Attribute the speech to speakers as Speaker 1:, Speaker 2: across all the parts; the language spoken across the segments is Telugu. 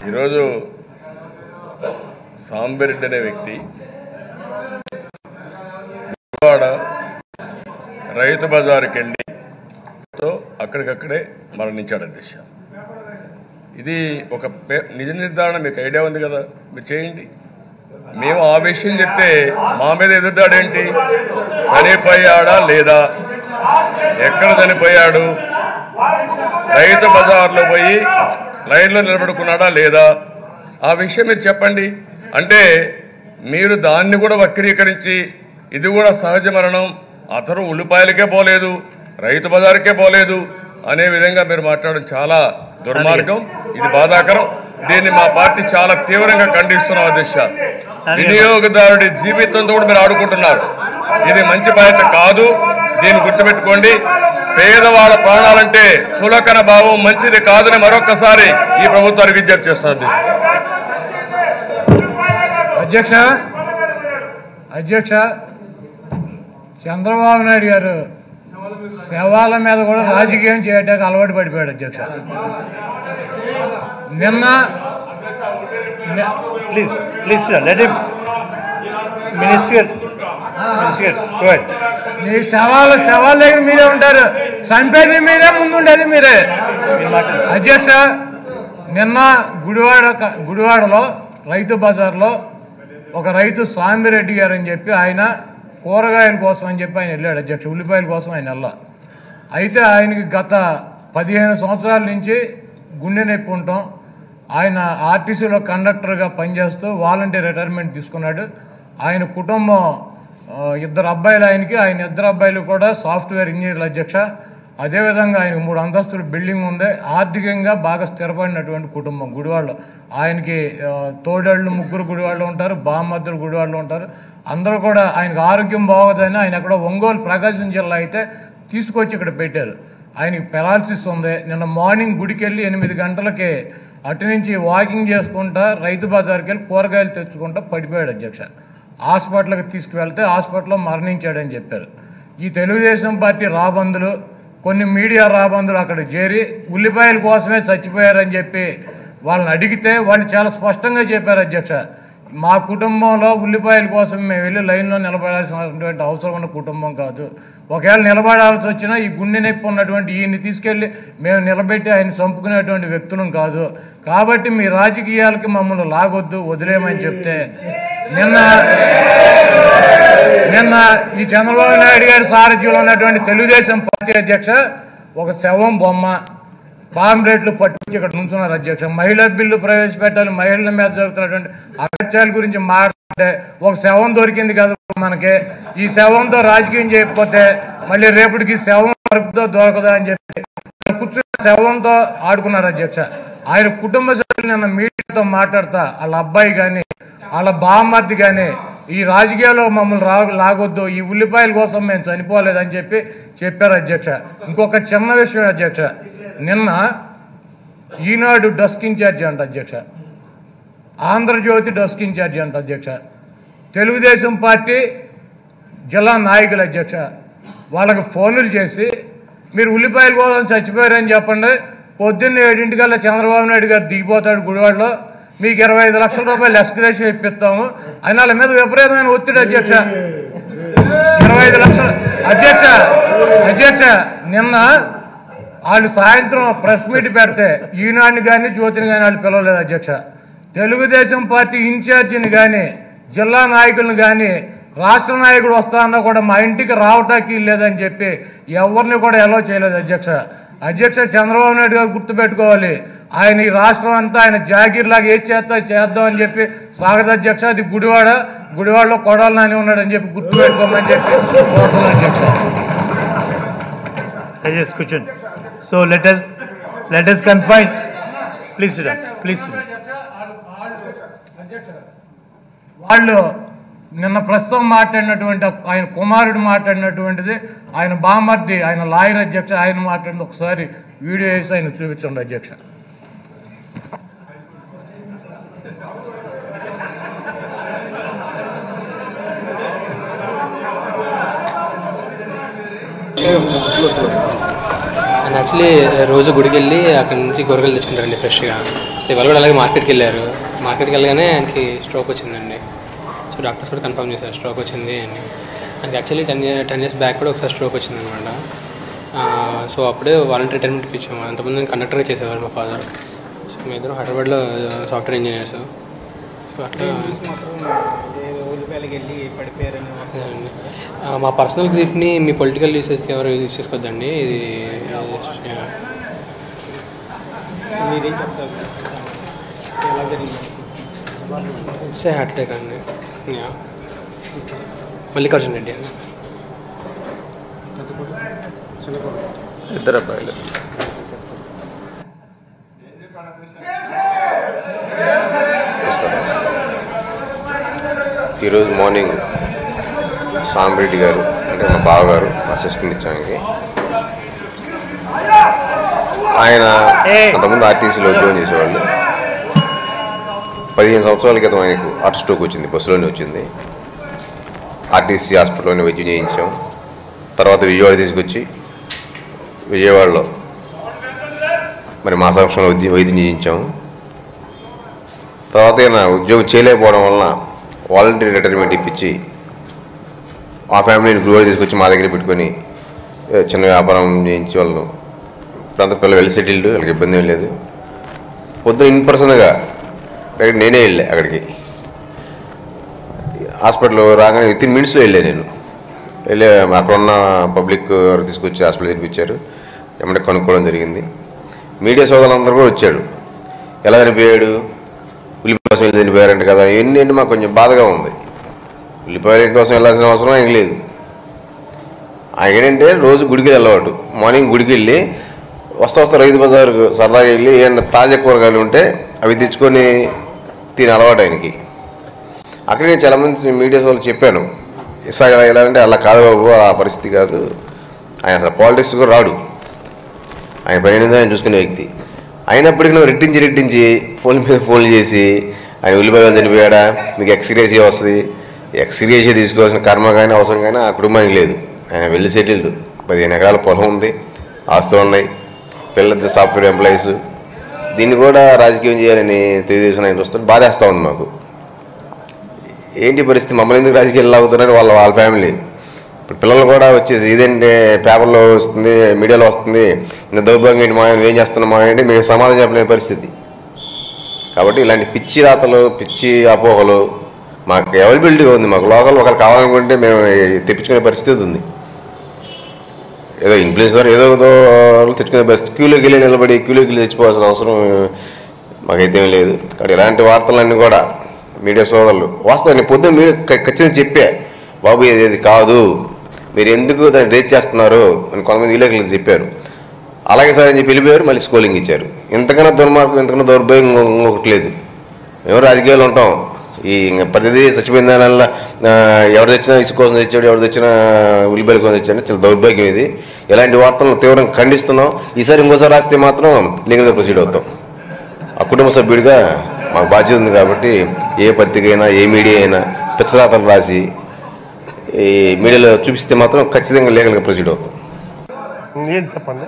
Speaker 1: ఈరోజు సాంబిరెడ్డి అనే వ్యక్తి విజయవాడ రైతు బజారుకి వెళ్ళి తో అక్కడికక్కడే మరణించాడు అధ్యక్ష ఇది ఒక పే- నిజ నిర్ధారణ మీకు ఐడియా ఉంది కదా మీరు చేయండి మేము ఆ విషయం చెప్తే మా మీద ఎదురుదాడేంటి చనిపోయాడా లేదా ఎక్కడ చనిపోయాడు రైతు బజార్లో పోయి లైన్లో నిలబడుకున్నాడా లేదా ఆ విషయం మీరు చెప్పండి అంటే మీరు దాన్ని కూడా వక్రీకరించి ఇది కూడా సహజ మరణం అతను ఉల్లిపాయలకే పోలేదు రైతు బజారుకే పోలేదు అనే విధంగా మీరు మాట్లాడడం చాలా దుర్మార్గం ఇది బాధాకరం దీన్ని మా పార్టీ చాలా తీవ్రంగా ఖండిస్తున్నాం అధ్యక్ష వినియోగదారుడి జీవితంతో కూడా మీరు ఆడుకుంటున్నారు ఇది మంచి బాధ్యత కాదు దీన్ని గుర్తుపెట్టుకోండి పేదవాళ్ళ ప్రాణాలంటే చులకన భావం మంచిది కాదని మరొక్కసారి ఈ ప్రభుత్వానికి విజ్ఞప్తి చేస్తుంది
Speaker 2: అధ్యక్ష అధ్యక్ష చంద్రబాబు నాయుడు గారు శవాల మీద కూడా రాజకీయం చేయడానికి అలవాటు పడిపోయాడు అధ్యక్ష నిన్న ని-
Speaker 3: Please, please, sir, let him. Minister, Minister, go ahead.
Speaker 2: మీ శవాల శవాల దగ్గర మీరే ఉంటారు చంపేది మీరే ముందుండేది మీరే
Speaker 3: మీరు మాట్లాడండి.
Speaker 2: అధ్యక్ష నిన్న గుడివాడ క- గుడివాడలో రైతు బజార్లో ఒక రైతు సాంబిరెడ్డి గారు అని చెప్పి ఆయన కూరగాయల కోసం అని చెప్పి ఆయన వెళ్ళాడు అధ్యక్ష ఉల్లిపాయల కోసం ఆయన వెళ్ళా అయితే ఆయనకి గత పదిహేను సంవత్సరాల నుంచి గుండె నొప్పి ఉంటాం ఆయన ఆర్టీసీలో కండక్టర్గా పనిచేస్తూ వాలంటీర్ రిటైర్మెంట్ తీసుకున్నాడు ఆయన కుటుంబం ఆ, ఇద్దరు అబ్బాయిలు ఆయనకి ఆయన ఇద్దరు అబ్బాయిలు కూడా సాఫ్ట్వేర్ ఇంజనీర్ల అధ్యక్ష అదేవిధంగా ఆయనకు మూడు అంతస్తుల బిల్డింగ్ ఉంది ఆర్థికంగా బాగా స్థిరపడినటువంటి కుటుంబం గుడివాళ్ళు ఆయనకి ఆ, తోడేళ్ళు ముగ్గురు గుడివాళ్ళు ఉంటారు బామ్మద్దులు గుడివాళ్ళు ఉంటారు అందరూ కూడా ఆయనకు ఆరోగ్యం బాగోదని ఆయన ఎక్కడో ఒంగోలు ప్రకాశం జిల్లా అయితే తీసుకొచ్చి ఇక్కడ పెట్టారు ఆయనకి పెరాలసిస్ ఉంది నిన్న మార్నింగ్ గుడికి వెళ్ళి ఎనిమిది గంటలకి అటు నుంచి వాకింగ్ చేసుకుంటా రైతు బజార్కి వెళ్ళి కూరగాయలు తెచ్చుకుంటా పడిపోయాడు అధ్యక్ష హాస్పిటల్కి తీసుకువెళ్తే హాస్పిటల్లో మరణించాడని చెప్పారు ఈ తెలుగుదేశం పార్టీ రాబందులు కొన్ని మీడియా రాబందులు అక్కడ చేరి ఉల్లిపాయల కోసమే చచ్చిపోయారని చెప్పి వాళ్ళని అడిగితే వాళ్ళు చాలా స్పష్టంగా చెప్పారు అధ్యక్ష మా కుటుంబంలో ఉల్లిపాయల కోసం మేము వెళ్ళి లైన్లో నిలబడాల్సినటువంటి అవసరం ఉన్న కుటుంబం కాదు ఒకవేళ నిలబడాల్సి వచ్చినా ఈ గుండె నొప్పి ఉన్నటువంటి ఈయన్ని తీసుకెళ్ళి మేము నిలబెట్టి ఆయన చంపుకునేటువంటి వ్యక్తులం కాదు కాబట్టి మీ రాజకీయాలకి మమ్మల్ని లాగొద్దు వదిలేయమని చెప్తే నిన్న నిన్న ఈ చంద్రబాబు నాయుడు గారి సారథ్యంలో ఉన్నటువంటి తెలుగుదేశం పార్టీ అధ్యక్ష ఒక శవం బొమ్మ పాంప్లెట్లు పట్టుకొచ్చి ఇక్కడ నుంచున్నారు అధ్యక్ష మహిళా బిల్లు ప్రవేశపెట్టాలి మహిళల మీద జరుగుతున్నటువంటి అగత్యాల గురించి మాట్లాడితే ఒక శవం దొరికింది కదా మనకి ఈ శవంతో రాజకీయం చేయకపోతే మళ్ళీ రేపటికి శవం దొరుకుతో దొరకదా అని చెప్పి కూర్చుని శవంతో ఆడుకున్నారు అధ్యక్ష ఆయన కుటుంబ సభ్యులు నిన్న మీడియాతో మాట్లాడతా వాళ్ళ అబ్బాయి కానీ వాళ్ళ బామ్మర్ది కానీ ఈ రాజకీయాల్లో మమ్మల్ని రా లాగొద్దు ఈ ఉల్లిపాయల కోసం మేము చనిపోలేదని చెప్పి చెప్పారు అధ్యక్ష ఇంకొక చిన్న విషయం అధ్యక్ష నిన్న ఈనాడు డస్క్ ఇన్ఛార్జి అంట అధ్యక్ష ఆంధ్రజ్యోతి డస్క్ ఇన్ఛార్జి అంట అధ్యక్ష తెలుగుదేశం పార్టీ జిల్లా నాయకులు అధ్యక్ష వాళ్ళకి ఫోన్లు చేసి మీరు ఉల్లిపాయల కోసం చచ్చిపోయారని చెప్పండి పొద్దున్న ఏడింటికల్లా చంద్రబాబు నాయుడు గారు దిగిపోతాడు గుడివాడలో మీకు ఇరవై ఐదు లక్షల రూపాయలు ఎస్కలేషన్ ఇప్పిస్తాము అని వాళ్ళ మీద విపరీతమైన ఒత్తిడి అధ్యక్ష ఇరవై ఐదు లక్షలు అధ్యక్ష అధ్యక్ష నిన్న వాళ్ళు సాయంత్రం ప్రెస్ మీట్ పెడితే ఈనాడిని కానీ జ్యోతిని కానీ వాళ్ళు పిలవలేదు అధ్యక్ష తెలుగుదేశం పార్టీ ఇన్ఛార్జిని కానీ జిల్లా నాయకులను కానీ రాష్ట్ర నాయకుడు వస్తా అన్నా కూడా మా ఇంటికి రావటానికి లేదని చెప్పి ఎవరిని కూడా ఎలో చేయలేదు అధ్యక్ష అధ్యక్ష చంద్రబాబు నాయుడు గారు గుర్తుపెట్టుకోవాలి ఆయన ఈ రాష్ట్రం అంతా ఆయన జాగీర్ లాగా ఏది చేస్తా చేద్దాం అని చెప్పి స్వాగత అధ్యక్ష అది గుడివాడ గుడివాడలో కొడాలి నాని ఉన్నాడని చెప్పి గుర్తుపెట్టుకోమని చెప్పి కోరుతున్నాను అధ్యక్ష
Speaker 3: Yes, కూర్చోండి So let us, let us confine. Please sit down, please sit down.
Speaker 2: వాళ్ళు నిన్న ప్రస్తుతం మాట్లాడినటువంటి ఆయన కుమారుడు మాట్లాడినటువంటిది ఆయన బామర్ది ఆయన లాయర్ అధ్యక్ష ఆయన మాట్లాడింది ఒకసారి వీడియో వేసి ఆయన చూపించండి అధ్యక్ష
Speaker 4: అండ్ యాక్చువల్లీ రోజు గుడికి వెళ్ళి అక్కడ నుంచి కూరగాయలు తెచ్చుకుంటారండి ఫ్రెష్గా సో ఇవాళ కూడా అలాగే మార్కెట్కి వెళ్ళారు మార్కెట్కి వెళ్ళగానే ఆయనకి స్ట్రోక్ వచ్చిందండి సో డాక్టర్స్ కూడా కన్ఫర్మ్ చేశారు స్ట్రోక్ వచ్చింది అని ఆయనకి actually ten year ten years back కూడా ఒకసారి స్ట్రోక్ వచ్చింది అనమాట సో అప్పుడే వాలంటీ రిటైర్మెంట్ ఇప్పించాము అంతకుముందు నేను కండక్టర్గా చేసేవారు మా ఫాదర్ సో మీ ఇద్దరు హైదరాబాద్లో సాఫ్ట్వేర్ ఇంజనీర్స్ సో అట్లా అదేనండి. ఆ, మా పర్సనల్ గ్రీఫ్ని మీ పొలిటికల్ యూసేజ్కి ఎవరు యూజ్ చేసుకోవద్దండి ఇది
Speaker 5: మీరేం చెప్తారు సార్ ఎలా జరిగింది
Speaker 4: ఇట్స్ హార్ట్ అటాక్ అండి యా. మల్లికార్జున రెడ్డి అండి
Speaker 6: ఇద్దరు అబ్బాయిలు నమస్కారం. ఈరోజు మార్నింగ్ సాంబరెడ్డి గారు అంటే మా బావగారు అసిస్టెంట్ ఇచ్చానికి ఆయన అంతకుముందు ఆర్టీసీలో ఉద్యోగం చేసేవాళ్ళు పదిహేను సంవత్సరాల క్రితం ఆయనకు హార్ట్ స్ట్రోక్ వచ్చింది బస్సులోనే వచ్చింది ఆర్టీసీ హాస్పిటల్లోనే వైద్యం చేయించాం తర్వాత విజయవాడ తీసుకొచ్చి విజయవాడలో మరి మా సంవత్సరంలో వైద్యం వైద్యం చేయించాము తర్వాత ఈయన ఉద్యోగం చేయలేకపోవడం వలన వాలంటీర్ రిటైర్మెంట్ ఇప్పించి ఆ ఫ్యామిలీని గురువారు తీసుకొచ్చి మా దగ్గర పెట్టుకొని ఏ, చిన్న వ్యాపారం చేయించి వాళ్ళు ఇప్పుడంతా పిల్లలు వెల్ సెటిల్డ్ వాళ్ళకి ఇబ్బంది ఏం లేదు పొద్దున ఇన్ పర్సన్గా డైరెక్ట్ నేనే వెళ్ళా అక్కడికి హాస్పిటల్ రాగానే విత్ ఇన్ మినిట్స్లో వెళ్ళా నేను వెళ్ళి అక్కడ ఉన్న పబ్లిక్ ఎవరు తీసుకొచ్చి హాస్పిటల్ తెప్పించారు ఎమ్మటే కనుక్కోవడం జరిగింది మీడియా సోదరులందరూ కూడా వచ్చాడు ఎలా చనిపోయాడు ఉల్లిపాయ కోసం వెళ్ళి చనిపోయారంట కదా ఇవన్నీ అంటే మాకు కొంచెం బాధగా ఉంది ఉల్లిపాయల కోసం వెళ్ళాల్సిన అవసరం ఆయనకి లేదు ఆయన ఏంటంటే రోజు గుడికి వెళ్ళవాడు మార్నింగ్ గుడికి వెళ్ళి వస్తా వస్తా రైతు బజార్ సరదాగా వెళ్ళి ఏమన్నా తాజా కూరగాయలు ఉంటే అవి తెచ్చుకొని తిని అలవాటు ఆయనకి అక్కడ నేను చాలా మంది మీడియా వాళ్ళు చెప్పాను ఇసా ఎలా అంటే అలా కాదు బాబు ఆ పరిస్థితి కాదు ఆయన అసలు పాలిటిక్స్ కూడా రాడు ఆయన పని ఏంటో ఆయన చూసుకునే వ్యక్తి అయినప్పటికీ నువ్వు రెట్టించి రెట్టించి ఫోన్ మీద ఫోన్ చేసి ఆయన ఉల్లిపాయలు చనిపోయాడా మీకు ఎక్స్రేషియా వస్తుంది ఎక్స్రేషియా తీసుకోవాల్సిన కర్మ కానీ అవసరం కానీ ఆ కుటుంబానికి లేదు ఆయన వెళ్ళి సెటిల్డ్ పదిహేను ఎకరాల పొలం ఉంది ఆస్తులు ఉన్నాయి పిల్లలు సాఫ్ట్వేర్ ఎంప్లాయీస్ దీన్ని కూడా రాజకీయం చేయాలని తెలుగుదేశం ఆయన వస్తే బాధేస్తూ ఉంది మాకు ఏంటి పరిస్థితి మమ్మల్ని ఎందుకు రాజకీయాలు లాగుతున్నారని వాళ్ళ వాళ్ళ ఫ్యామిలీ ఇప్పుడు పిల్లలు కూడా వచ్చేసి ఇదేంటి పేపర్లో వస్తుంది మీడియాలో వస్తుంది ఇంత దౌర్భాగ్యం ఏంటి మా ఏం చేస్తున్నాం మా ఏంటి మేము సమాధానం చెప్పలేని పరిస్థితి కాబట్టి ఇలాంటి పిచ్చి రాతలు పిచ్చి అపోహలు మాకు అవైలబిలిటీగా ఉంది మాకు లోకల్ ఒకరు కావాలనుకుంటే మేము తెప్పించుకునే పరిస్థితి ఉంది ఏదో ఇన్ఫ్లుయెన్స్ ద్వారా ఏదో ఏదో తెచ్చుకునే పరిస్థితి క్యూలోకి వెళ్ళి నిలబడి క్యూలోకి వెళ్ళి తెచ్చిపోవాల్సిన అవసరం మాకైతే ఏం లేదు కాబట్టి ఇలాంటి వార్తలన్నీ కూడా మీడియా సోదరులు వాస్తవాన్ని పొద్దున్న మీరు ఖ- ఖచ్చితంగా చెప్పా బాబు ఇది ఇది కాదు మీరు ఎందుకు దాన్ని రేట్ చేస్తున్నారు అని కొంతమంది విలేకరులు చెప్పారు అలాగే సార్ అని చెప్పి వెళ్ళిపోయారు మళ్ళీ స్కోలింగ్ ఇచ్చారు ఇంతకన్నా దుర్మార్గం ఇంతకన్నా దౌర్భాగ్యం ఇంకొ- ఇంకొకటి లేదు మేము రాజకీయాలు ఉంటాం ఈ ఇంక ప్రతిదీ చచ్చిపోయిన దానివల్ల ఆ, ఎవరు తెచ్చినా ఇసుక కోసం తెచ్చాడు ఎవరు తెచ్చినా ఉల్లిపాయల కోసం తెచ్చాడు చాలా దౌర్భాగ్యం ఇది ఇలాంటి వార్తలను తీవ్రంగా ఖండిస్తున్నాం ఈసారి ఇంకోసారి రాస్తే మాత్రం లీగల్గా ప్రొసీడ్ అవుతాం ఆ కుటుంబ సభ్యుడిగా మాకు బాధ్యత ఉంది కాబట్టి ఏ పత్రిక అయినా ఏ మీడియా అయినా పిచ్చరాతలు రాసి ఈ మీడియాలో చూపిస్తే మాత్రం ఖచ్చితంగా లీగల్గా ప్రొసీడ్ అవుతాం
Speaker 3: ఏంటి చెప్పండి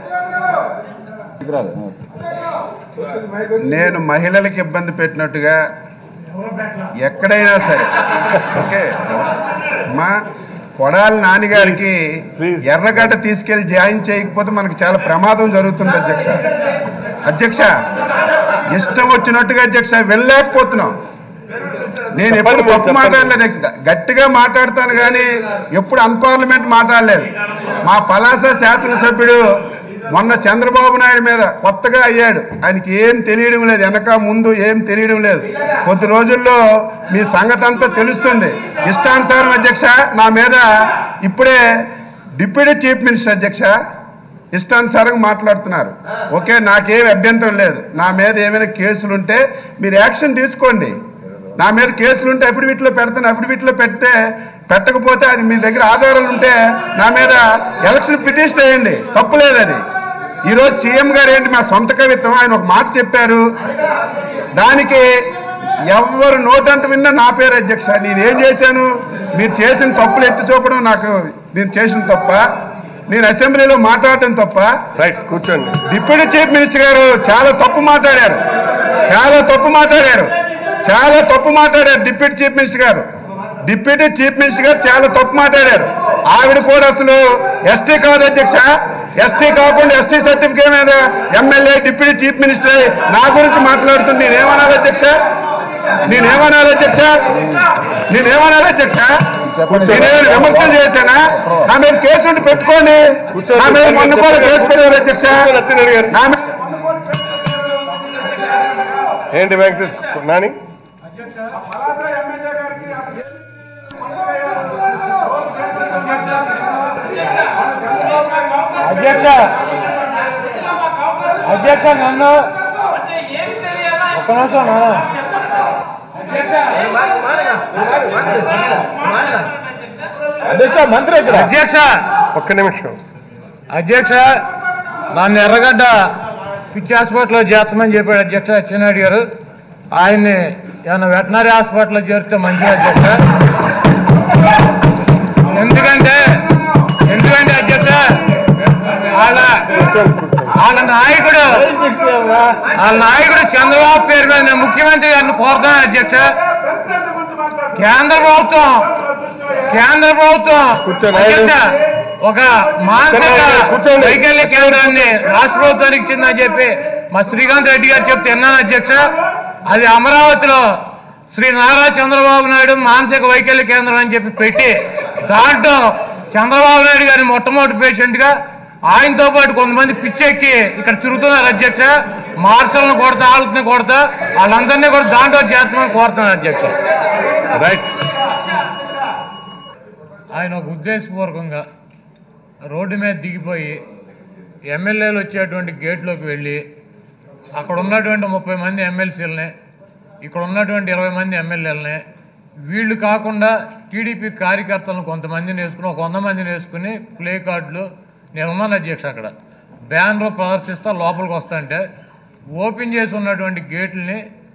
Speaker 7: నేను మహిళలకు ఇబ్బంది పెట్టినట్టుగా ఎక్కడైనా సరే ఓకే మా కొడాలి నాన్నగారికి ఎర్రగడ్డ తీసుకెళ్లి జాయిన్ చేయకపోతే మనకి చాలా ప్రమాదం జరుగుతుంది అధ్యక్ష అధ్యక్ష ఇష్టం వచ్చినట్టుగా అధ్యక్ష వెళ్ళలేకపోతున్నాం నేను ఎప్పుడు తప్పు మాట్లాడలేదు గ- గట్టిగా మాట్లాడతాను కానీ ఎప్పుడు అన్పార్లమెంట్ మాట్లాడలేదు మా పలాస శాసనసభ్యుడు మొన్న చంద్రబాబు నాయుడు మీద కొత్తగా అయ్యాడు ఆయనకి ఏం తెలియడం లేదు వెనక ముందు ఏం తెలియడం లేదు కొద్ది రోజుల్లో మీ సంగతి అంతా తెలుస్తుంది ఇష్టానుసారం అధ్యక్ష నా మీద ఇప్పుడే డిప్యూటీ చీఫ్ మినిస్టర్ అధ్యక్ష ఇష్టానుసారంగా మాట్లాడుతున్నారు ఓకే నాకేం అభ్యంతరం లేదు నా మీద ఏమైనా కేసులు ఉంటే మీరు యాక్షన్ తీసుకోండి నా మీద కేసులు ఉంటే అఫిడవిట్ లో పెడతాను అఫిడవిట్ లో పెడితే పెట్టకపోతే అది మీ దగ్గర ఆధారాలు ఉంటే నా మీద ఎలక్షన్ పిటిషన్ వేయండి తప్పులేదు అది ఈ రోజు సీఎం గారు ఏంటి మా సొంత కవిత్వం ఆయన ఒక మాట చెప్పారు దానికి ఎవరు నోటంట విన్నా నా పేరు అధ్యక్ష నేనేం చేశాను మీరు చేసిన తప్పులు ఎత్తి చూపడం నాకు నేను చేసిన తప్ప నేను అసెంబ్లీలో మాట్లాడటం తప్ప
Speaker 3: రైట్ కూర్చోండి
Speaker 7: డిప్యూటీ చీఫ్ మినిస్టర్ గారు చాలా తప్పు మాట్లాడారు చాలా తప్పు మాట్లాడారు చాలా తప్పు మాట్లాడారు డిప్యూటీ చీఫ్ మినిస్టర్ గారు డిప్యూటీ చీఫ్ మినిస్టర్ గారు చాలా తప్పు మాట్లాడారు ఆవిడ కూడా అసలు ఎస్టీ కాదు అధ్యక్ష ఎస్టీ కాకుండా ఎస్టీ సర్టిఫికేట్ మీద ఎమ్మెల్యే డిప్యూటీ చీఫ్ మినిస్టర్ అయి నా గురించి మాట్లాడుతుంది నేనేమనాలి అధ్యక్ష నేనేమనాలి అధ్యక్ష నేనేమనాలి అధ్యక్ష నేనేమైనా విమర్శలు చేశానా నా మీద కేసు ఉంటే పెట్టుకోండి నా మీద మొన్న కూడా కేసు పెట్టారు అధ్యక్ష నా మీద
Speaker 8: ఏంటి వెంకటేష్ నాని
Speaker 2: అధ్యక్ష అధ్యక్ష నన్ను ఒక్క నిమిషం నాన్న.
Speaker 8: అధ్యక్ష మంత్రి ఇక్కడ
Speaker 2: అధ్యక్ష
Speaker 8: ఒక్క నిమిషం
Speaker 2: అధ్యక్ష నన్ను ఎర్రగడ్డ పిచ్చి హాస్పిటల్లో చేర్చమని చెప్పాడు అధ్యక్ష అచ్చెన్నాయుడు గారు ఆయన్ని ఏమైనా వెటనరీ హాస్పిటల్లో చేరితే మంచిది అధ్యక్ష ఎందుకంటే ఎందుకంటే అధ్యక్ష వాళ్ళ వాళ్ళ నాయకుడు వాళ్ళ నాయకుడు చంద్రబాబు పేరు మీద నేను ముఖ్యమంత్రి గారిని కోరుతాను అధ్యక్ష కేంద్ర ప్రభుత్వం కేంద్ర ప్రభుత్వం
Speaker 8: కూర్చోండి.
Speaker 2: అధ్యక్ష ఒక మానసిక
Speaker 8: కూర్చోండి.
Speaker 2: వైకల్య కేంద్రాన్ని రాష్ట్ర ప్రభుత్వానికి ఇచ్చిందని చెప్పి మా శ్రీకాంత్ రెడ్డి గారు చెప్తే విన్నాను అధ్యక్ష అది అమరావతిలో శ్రీ నారా చంద్రబాబు నాయుడు మానసిక వైకల్య కేంద్రం అని చెప్పి పెట్టి దాంట్లో చంద్రబాబు నాయుడు గారిని మొట్టమొదటి పేషెంట్ గా ఆయనతో పాటు కొంతమంది పిచ్చెక్కి ఇక్కడ తిరుగుతున్నారు అధ్యక్ష మార్షల్ని కొడతా వాళ్ళని కొడతా వాళ్ళందరినీ కూడా దాంట్లో చేర్చమని కోరుతున్నాను అధ్యక్ష
Speaker 8: రైట్
Speaker 2: ఆయన ఒక ఉద్దేశపూర్వకంగా రోడ్డు మీద దిగిపోయి ఎమ్మెల్యేలు వచ్చేటువంటి గేట్లోకి వెళ్ళి అక్కడ ఉన్నటువంటి ముప్పై మంది ఎమ్మెల్సీలని ఇక్కడ ఉన్నటువంటి ఇరవై మంది ఎమ్మెల్యేలని వీళ్ళు కాకుండా టీడీపీ కార్యకర్తలను కొంతమందిని వేసుకుని ఒక వంద మందిని వేసుకుని ప్లే కార్డులు నేను ఉన్నాను అధ్యక్ష అక్కడ బ్యానర్ ప్రదర్శిస్తా లోపలికి వస్తాంటే ఓపెన్ చేసి ఉన్నటువంటి గేట్లని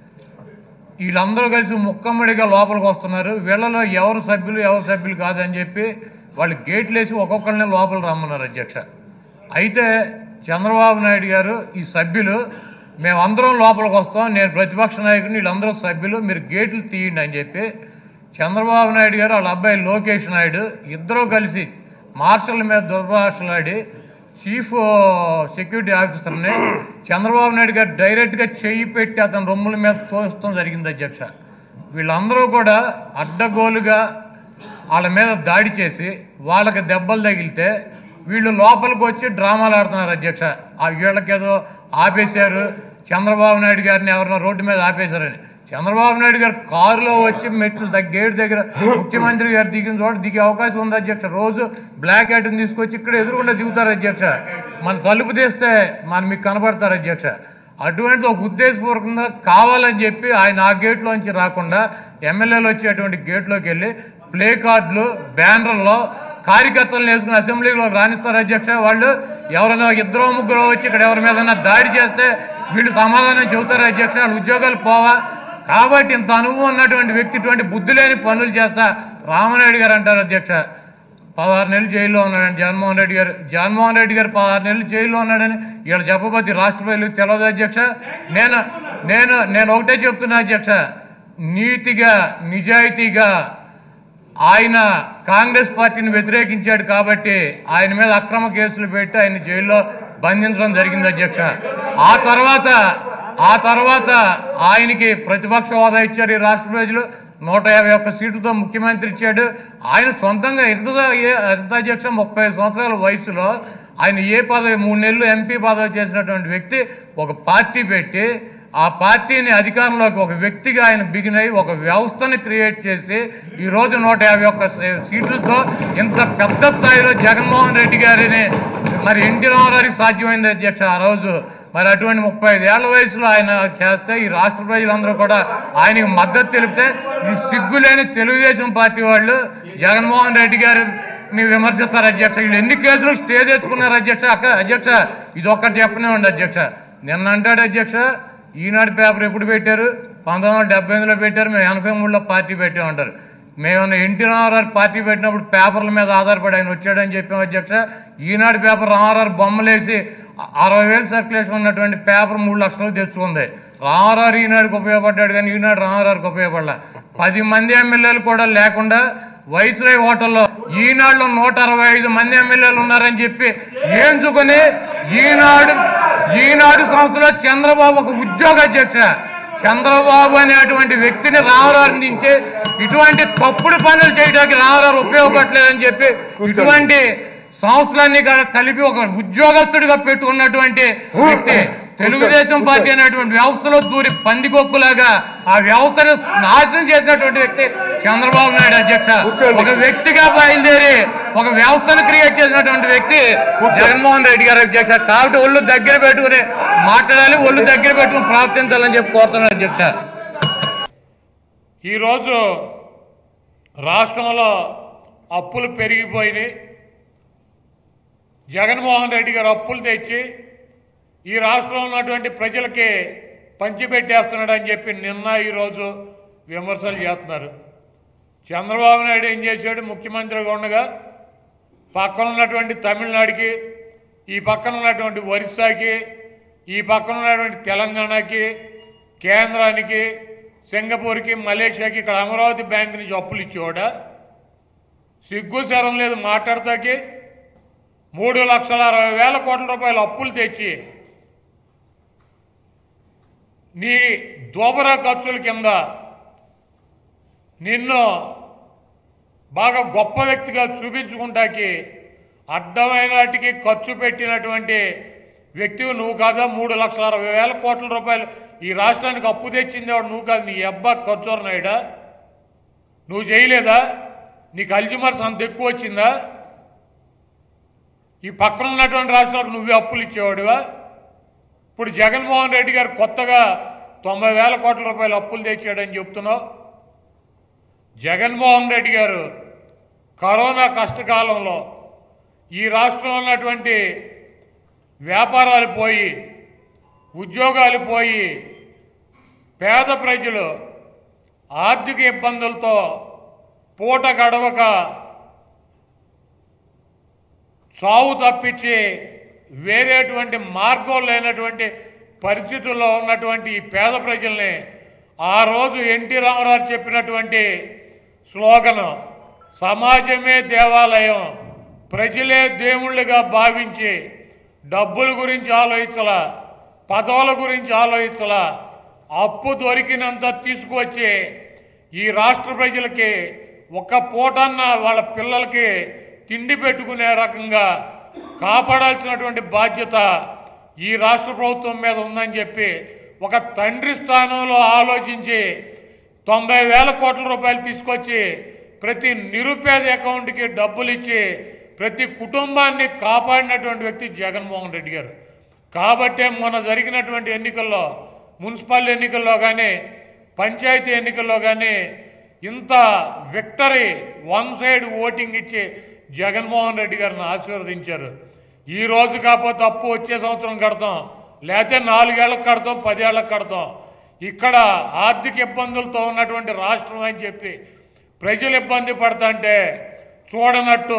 Speaker 2: వీళ్ళందరూ కలిసి ముక్కమ్మడిగా లోపలికి వస్తున్నారు వీళ్ళలో ఎవరు సభ్యులు ఎవరు సభ్యులు కాదని చెప్పి వాళ్ళు గేట్లు వేసి ఒక్కొక్కరిని లోపల రమ్మన్నారు అధ్యక్ష అయితే చంద్రబాబు నాయుడు గారు ఈ సభ్యులు మేమందరం లోపలికి వస్తాం నేను ప్రతిపక్ష నాయకుడిని వీళ్ళందరూ సభ్యులు మీరు గేట్లు తీయండి అని చెప్పి చంద్రబాబు నాయుడు గారు వాళ్ళ అబ్బాయి లోకేష్ నాయుడు ఇద్దరూ కలిసి మార్షల్ మీద దుర్భాషలాడి చీఫ్ సెక్యూరిటీ ఆఫీసర్ని చంద్రబాబు నాయుడు గారు డైరెక్ట్గా చెయ్యి పెట్టి అతని రొమ్ముల మీద తోస్తాం జరిగింది అధ్యక్ష వీళ్ళందరూ కూడా అడ్డగోలుగా వాళ్ళ మీద దాడి చేసి వాళ్ళకి దెబ్బలు తగిలితే వీళ్ళు లోపలికి వచ్చి డ్రామాలు ఆడుతున్నారు అధ్యక్ష ఆ వీళ్ళకేదో ఆపేశారు చంద్రబాబు నాయుడు గారిని ఎవరినో రోడ్డు మీద ఆపేశారని చంద్రబాబు నాయుడు గారు కారులో వచ్చి మెట్లు దగ్గ- గేట్ దగ్గర ముఖ్యమంత్రి గారు దిగిన చోట దిగే అవకాశం ఉంది అధ్యక్ష రోజు బ్లాక్ హ్యాట్ని తీసుకొచ్చి ఇక్కడ ఎదురుకుండా దిగుతారు అధ్యక్ష మన తలుపు తీస్తే మన మీకు కనబడతారు అధ్యక్ష అటువంటి ఒక ఉద్దేశపూర్వకంగా కావాలని చెప్పి ఆయన ఆ గేట్లోంచి రాకుండా ఎమ్మెల్యేలు వచ్చేటువంటి గేట్లోకి వెళ్ళి ప్లే కార్డులు బ్యానర్లో కార్యకర్తలను వేసుకుని అసెంబ్లీలో రాణిస్తారు అధ్యక్ష వాళ్ళు ఎవరైనా ఇద్దరు ముగ్గురు వచ్చి ఇక్కడ ఎవరి మీద దాడి చేస్తే వీళ్ళు సమాధానం చెబుతారు అధ్యక్ష వాళ్ళ ఉద్యోగాలు పోవా కాబట్టి ఇంత అనుభవం ఉన్నటువంటి వ్యక్తి ఇటువంటి బుద్ధి లేని పనులు చేస్తా రామనాయుడు గారు అంటారు అధ్యక్ష పదహారు నెలలు జైల్లో ఉన్నాడని జగన్మోహన్ రెడ్డి గారు జగన్మోహన్ రెడ్డి గారు పదహారు నెలలు జైల్లో ఉన్నాడని వీళ్ళు చెప్పబోతే రాష్ట్ర ప్రజలు తెలియదు అధ్యక్ష నేను నేను నేను ఒకటే చెప్తున్నా అధ్యక్ష నీతిగా నిజాయితీగా ఆయన కాంగ్రెస్ పార్టీని వ్యతిరేకించాడు కాబట్టి ఆయన మీద అక్రమ కేసులు పెట్టి ఆయన జైల్లో బంధించడం జరిగింది అధ్యక్ష ఆ తర్వాత ఆ తర్వాత ఆయనకి ప్రతిపక్ష హోదా ఇచ్చారు ఈ రాష్ట్ర ప్రజలు నూట యాభై ఒక్క సీట్లతో ముఖ్యమంత్రి ఇచ్చాడు ఆయన సొంతంగా ఎంత ఏ- ఎంత అధ్యక్ష ముప్పై ఐదు సంవత్సరాల వయసులో ఆయన ఏ పదవి మూడు నెలలు ఎంపీ పదవి చేసినటువంటి వ్యక్తి ఒక పార్టీ పెట్టి ఆ పార్టీని అధికారంలోకి ఒక వ్యక్తిగా ఆయన బిగిన్ అయ్యి ఒక వ్యవస్థని క్రియేట్ చేసి ఈ రోజు నూట యాభై ఒక్క సీ- సీట్లతో ఇంత పెద్ద స్థాయిలో జగన్మోహన్ రెడ్డి గారిని మరి ఎన్టీ రామారావుకి సాధ్యమైంది అధ్యక్ష ఆ రోజు మరి అటువంటి ముప్పై ఐదేళ్ల వయసులో ఆయన చేస్తే ఈ రాష్ట్ర ప్రజలందరూ కూడా ఆయనకి మద్దతు తెలిపితే ఈ సిగ్గులేని తెలుగుదేశం పార్టీ వాళ్ళు జగన్మోహన్ రెడ్డి గారు ని విమర్శిస్తారు అధ్యక్ష వీళ్ళు ఎన్ని కేసులు స్టే తెచ్చుకున్నారు అధ్యక్ష అక్క అధ్యక్ష ఇది ఒక్కటి చెప్పనే ఉండి అధ్యక్ష నిన్న అంటాడు అధ్యక్ష ఈనాడు పేపర్ ఎప్పుడు పెట్టారు పంతొమ్మిది వందల డెబ్బై ఎనిమిదిలో పెట్టారు మేము ఎనభై మూడులో పార్టీ పెట్టామంటారు మేము ఎన్టీ రామారావు పార్టీ పెట్టినప్పుడు పేపర్ల మీద ఆధారపడి ఆయన వచ్చాడని చెప్పాం అధ్యక్ష ఈనాడు పేపర్ రామారావు బొమ్మలేసి అరవై వేలు సర్క్యులేషన్ ఉన్నటువంటి పేపర్ మూడు లక్షలు తెచ్చుకుంది రామారావు ఈనాడుకి ఉపయోగపడ్డాడు కానీ ఈనాడు రామారావుకి ఉపయోగపడలే పది మంది ఎమ్మెల్యేలు కూడా లేకుండా వైస్రాయ్ హోటల్లో ఈనాడులో నూట అరవై ఐదు మంది ఎమ్మెల్యేలు ఉన్నారని చెప్పి ఏంచుకొని ఈనాడు ఈనాడు సంస్థలో చంద్రబాబు ఒక ఉద్యోగ అధ్యక్ష చంద్రబాబు అనేటువంటి వ్యక్తిని రామారావు నుంచి ఇటువంటి తప్పుడు పనులు చేయడానికి రామారావు ఉపయోగపడలేదని చెప్పి ఇటువంటి సంస్థలన్నీ క- కలిపి ఒక ఉద్యోగస్తుడిగా పెట్టుకున్నటువంటి వ్యక్తి తెలుగుదేశం పార్టీ అనేటువంటి వ్యవస్థలో దూరి పందికొక్కులాగా ఆ వ్యవస్థను నాశనం చేసినటువంటి వ్యక్తి చంద్రబాబు నాయుడు అధ్యక్ష ఒక వ్యక్తిగా బయలుదేరి ఒక వ్యవస్థను క్రియేట్ చేసినటువంటి వ్యక్తి జగన్మోహన్ రెడ్డి గారు అధ్యక్ష కాబట్టి ఒళ్ళు దగ్గర పెట్టుకుని మాట్లాడాలి ఒళ్ళు దగ్గర పెట్టుకుని ప్రవర్తించాలని చెప్పి కోరుతున్నాను అధ్యక్ష
Speaker 9: ఈరోజు రాష్ట్రంలో అప్పులు పెరిగిపోయినాయి జగన్మోహన్ రెడ్డి గారు అప్పులు తెచ్చి ఈ రాష్ట్రంలో ఉన్నటువంటి ప్రజలకి పంచిపెట్టేస్తున్నాడు అని చెప్పి నిన్న ఈరోజు విమర్శలు చేస్తున్నారు చంద్రబాబు నాయుడు ఏం చేశాడు ముఖ్యమంత్రిగా ఉండగా పక్కన ఉన్నటువంటి తమిళనాడుకి ఈ పక్కన ఉన్నటువంటి ఒరిస్సాకి ఈ పక్కన ఉన్నటువంటి తెలంగాణకి కేంద్రానికి సింగపూర్కి మలేషియాకి ఇక్కడ అమరావతి బ్యాంక్ నుంచి అప్పులు ఇచ్చేవాడా సిగ్గు శరం లేదు మాట్లాడతాకి మూడు లక్షల అరవై వేల కోట్ల రూపాయల అప్పులు తెచ్చి నీ దోబరా ఖర్చుల కింద నిన్ను బాగా గొప్ప వ్యక్తిగా చూపించుకుంటాకి అడ్డమైన వాటికి ఖర్చు పెట్టినటువంటి వ్యక్తివి నువ్వు కాదా మూడు లక్షల అరవై వేల కోట్ల రూపాయలు ఈ రాష్ట్రానికి అప్పు తెచ్చిందేవాడు నువ్వు కాదు నీ అబ్బా ఖర్చు నాయుడా నువ్వు చేయలేదా నీకు అల్జిమర్స్ అంత ఎక్కువ వచ్చిందా ఈ పక్కన ఉన్నటువంటి రాష్ట్రాలకు నువ్వే అప్పులు ఇచ్చేవాడివా ఇప్పుడు జగన్మోహన్ రెడ్డి గారు కొత్తగా తొంభై వేల కోట్ల రూపాయలు అప్పులు తెచ్చాడని చెప్తున్నావు జగన్మోహన్ రెడ్డి గారు కరోనా కష్టకాలంలో ఈ రాష్ట్రంలో ఉన్నటువంటి వ్యాపారాలు పోయి ఉద్యోగాలు పోయి పేద ప్రజలు ఆర్థిక ఇబ్బందులతో పూట గడవక చావు తప్పించి వేరేటువంటి మార్గం లేనటువంటి పరిస్థితుల్లో ఉన్నటువంటి ఈ పేద ప్రజల్ని ఆ రోజు ఎన్టీ రామారావు చెప్పినటువంటి స్లోగన్ సమాజమే దేవాలయం ప్రజలే దేవుళ్ళుగా భావించి డబ్బుల గురించి ఆలోచించాల పదవుల గురించి ఆలోచించాల అప్పు దొరికినంత తీసుకువచ్చి ఈ రాష్ట్ర ప్రజలకి ఒక పూటన్న వాళ్ళ పిల్లలకి తిండి పెట్టుకునే రకంగా కాపాడాల్సినటువంటి బాధ్యత ఈ రాష్ట్ర ప్రభుత్వం మీద ఉందని చెప్పి ఒక తండ్రి స్థానంలో ఆలోచించి తొంభై వేల కోట్ల రూపాయలు తీసుకొచ్చి ప్రతి నిరుపేద అకౌంట్కి డబ్బులు ఇచ్చి ప్రతి కుటుంబాన్ని కాపాడినటువంటి వ్యక్తి జగన్మోహన్ రెడ్డి గారు కాబట్టే మొన్న జరిగినటువంటి ఎన్నికల్లో మున్సిపల్ ఎన్నికల్లో కానీ పంచాయతీ ఎన్నికల్లో కానీ ఇంత విక్టరీ వన్ సైడ్ ఓటింగ్ ఇచ్చి జగన్మోహన్ రెడ్డి గారిని ఆశీర్వదించారు ఈ రోజు కాకపోతే అప్పు వచ్చే సంవత్సరం కడతాం లేకపోతే నాలుగేళ్లకు కడతాం పదేళ్లకు కడతాం ఇక్కడ ఆర్థిక ఇబ్బందులతో ఉన్నటువంటి రాష్ట్రం అని చెప్పి ప్రజలు ఇబ్బంది పడతాంటే చూడనట్టు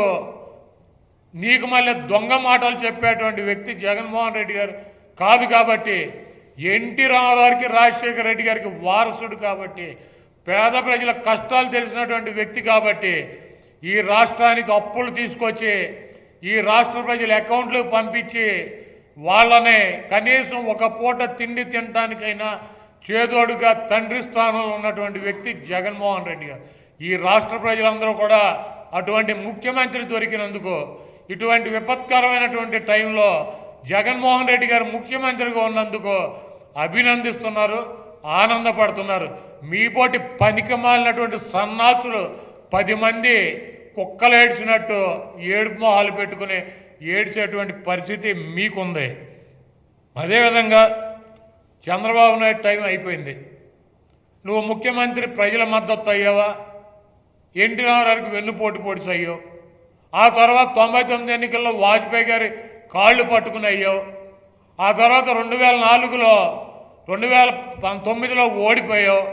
Speaker 9: నీకు మళ్ళీ దొంగ మాటలు చెప్పేటువంటి వ్యక్తి జగన్మోహన్ రెడ్డి గారు కాదు కాబట్టి ఎన్టీ రామారావుకి రాజశేఖర రెడ్డి గారికి వారసుడు కాబట్టి పేద ప్రజల కష్టాలు తెలిసినటువంటి వ్యక్తి కాబట్టి ఈ రాష్ట్రానికి అప్పులు తీసుకొచ్చి ఈ రాష్ట్ర ప్రజల అకౌంట్లకు పంపించి వాళ్ళని కనీసం ఒక పూట తిండి తినడానికైనా చేదోడుగా తండ్రి స్థానంలో ఉన్నటువంటి వ్యక్తి జగన్మోహన్ రెడ్డి గారు ఈ రాష్ట్ర ప్రజలందరూ కూడా అటువంటి ముఖ్యమంత్రి దొరికినందుకు ఇటువంటి విపత్కరమైనటువంటి టైంలో జగన్మోహన్ రెడ్డి గారు ముఖ్యమంత్రిగా ఉన్నందుకు అభినందిస్తున్నారు ఆనందపడుతున్నారు మీపోటి పనికి మాలినటువంటి సన్నాసులు పది మంది కుక్కలు ఏడ్చినట్టు ఏడుపు మొహాలు పెట్టుకుని ఏడ్చేటువంటి పరిస్థితి మీకుంది అదేవిధంగా చంద్రబాబు నాయుడు టైం అయిపోయింది నువ్వు ముఖ్యమంత్రి ప్రజల మద్దతు అయ్యావా ఎన్టీ రామారావుకి వెన్నుపోటు పొడిచి అయ్యావు ఆ తర్వాత తొంభై తొమ్మిది ఎన్నికల్లో వాజ్పేయి గారి కాళ్ళు పట్టుకుని అయ్యావు ఆ తర్వాత రెండు వేల నాలుగులో రెండు వేల తొమ్మిదిలో ఓడిపోయావు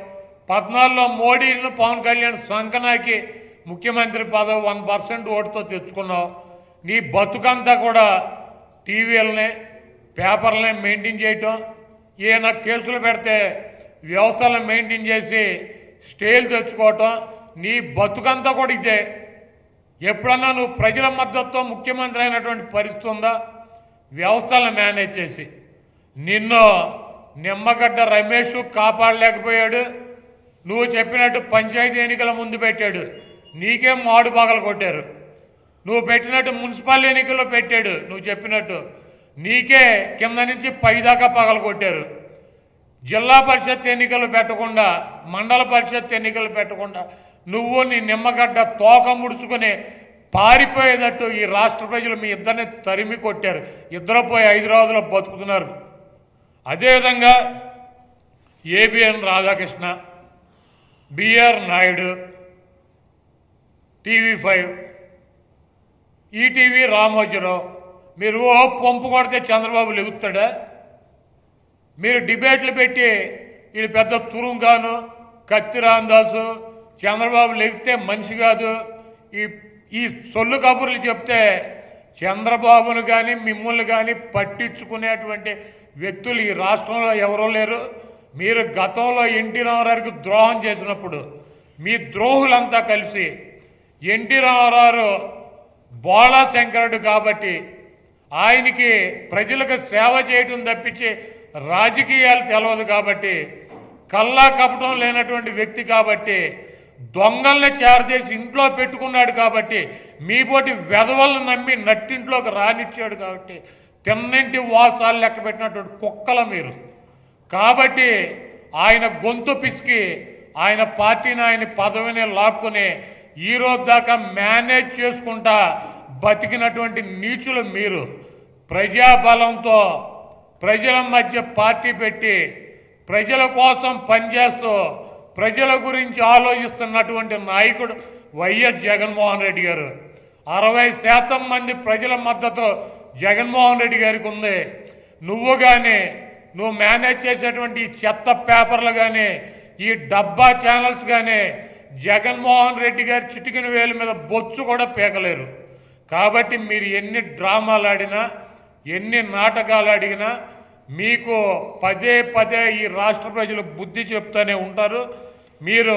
Speaker 9: పద్నాలుగులో మోడీని పవన్ కళ్యాణ్ సంకనాకి ముఖ్యమంత్రి పదవి వన్ పర్సెంట్ ఓటుతో తెచ్చుకున్నావు నీ బతుకంతా కూడా టీవీలని పేపర్లని మెయింటైన్ చేయటం ఈయన కేసులు పెడితే వ్యవస్థలను మెయింటైన్ చేసి స్టేలు తెచ్చుకోవటం నీ బతుకంతా కూడా ఇదే ఎప్పుడన్నా నువ్వు ప్రజల మద్దతుతో ముఖ్యమంత్రి అయినటువంటి పరిస్థితి ఉందా వ్యవస్థలను మేనేజ్ చేసి నిన్ను నిమ్మగడ్డ రమేష్ కాపాడలేకపోయాడు నువ్వు చెప్పినట్టు పంచాయతీ ఎన్నికల ముందు పెట్టాడు నీకేం మాడు పగలు కొట్టారు నువ్వు పెట్టినట్టు మున్సిపల్ ఎన్నికల్లో పెట్టాడు నువ్వు చెప్పినట్టు నీకే కింద నుంచి పైదాకా పగలు కొట్టారు జిల్లా పరిషత్ ఎన్నికలు పెట్టకుండా మండల పరిషత్ ఎన్నికలు పెట్టకుండా నువ్వు నీ నిమ్మగడ్డ తోక ముడుచుకొని పారిపోయేటట్టు ఈ రాష్ట్ర ప్రజలు మీ ఇద్దరిని తరిమి కొట్టారు ఇద్దరు పోయి హైదరాబాద్లో బతుకుతున్నారు అదేవిధంగా ABN Radhakrishna BR Naidu TV five ETV Ramoji Rao మీరు ఓ పంపు కొడితే చంద్రబాబు లెగుతాడా మీరు డిబేట్లు పెట్టి వీడు పెద్ద తురుంగాను కత్తి రామదాసు చంద్రబాబు లెగితే మనిషి కాదు ఈ ఈ సొల్లు కబుర్లు చెప్తే చంద్రబాబును కానీ మిమ్మల్ని కానీ పట్టించుకునేటువంటి వ్యక్తులు ఈ రాష్ట్రంలో ఎవరూ లేరు మీరు గతంలో ఎన్టీ రామారావుకి ద్రోహం చేసినప్పుడు మీ ద్రోహులంతా కలిసి ఎన్టీ రామారావు బోళా శంకరుడు కాబట్టి ఆయనకి ప్రజలకు సేవ చేయటం తప్పించి రాజకీయాలు తెలవదు కాబట్టి కల్లా కపటం లేనటువంటి వ్యక్తి కాబట్టి దొంగల్ని చేరచేసి ఇంట్లో పెట్టుకున్నాడు కాబట్టి మీ పోటీ వెధవలను నమ్మి నట్టింట్లోకి రానిచ్చాడు కాబట్టి తిన్నింటి వాసాలు లెక్క పెట్టినటువంటి కుక్కల మీరు కాబట్టి ఆయన గొంతు పిసికి ఆయన పార్టీని ఆయన పదవిని లాక్కుని ఈ రోజు దాకా మేనేజ్ చేసుకుంటా బతికినటువంటి నీచులు మీరు ప్రజాబలంతో ప్రజల మధ్య పార్టీ పెట్టి ప్రజల కోసం పనిచేస్తూ ప్రజల గురించి ఆలోచిస్తున్నటువంటి నాయకుడు వైఎస్ జగన్మోహన్ రెడ్డి గారు అరవై శాతం మంది ప్రజల మద్దతు జగన్మోహన్ రెడ్డి గారికి ఉంది నువ్వు కానీ నువ్వు మేనేజ్ చేసేటువంటి ఈ చెత్త పేపర్లు కానీ ఈ డబ్బా ఛానల్స్ కానీ జగన్మోహన్ రెడ్డి గారి చిటికిన వేలు మీద బొచ్చు కూడా పీకలేరు కాబట్టి మీరు ఎన్ని డ్రామాలు ఆడినా ఎన్ని నాటకాలు అడిగినా మీకు పదే పదే ఈ రాష్ట్ర ప్రజలు బుద్ధి చెప్తూనే ఉంటారు మీరు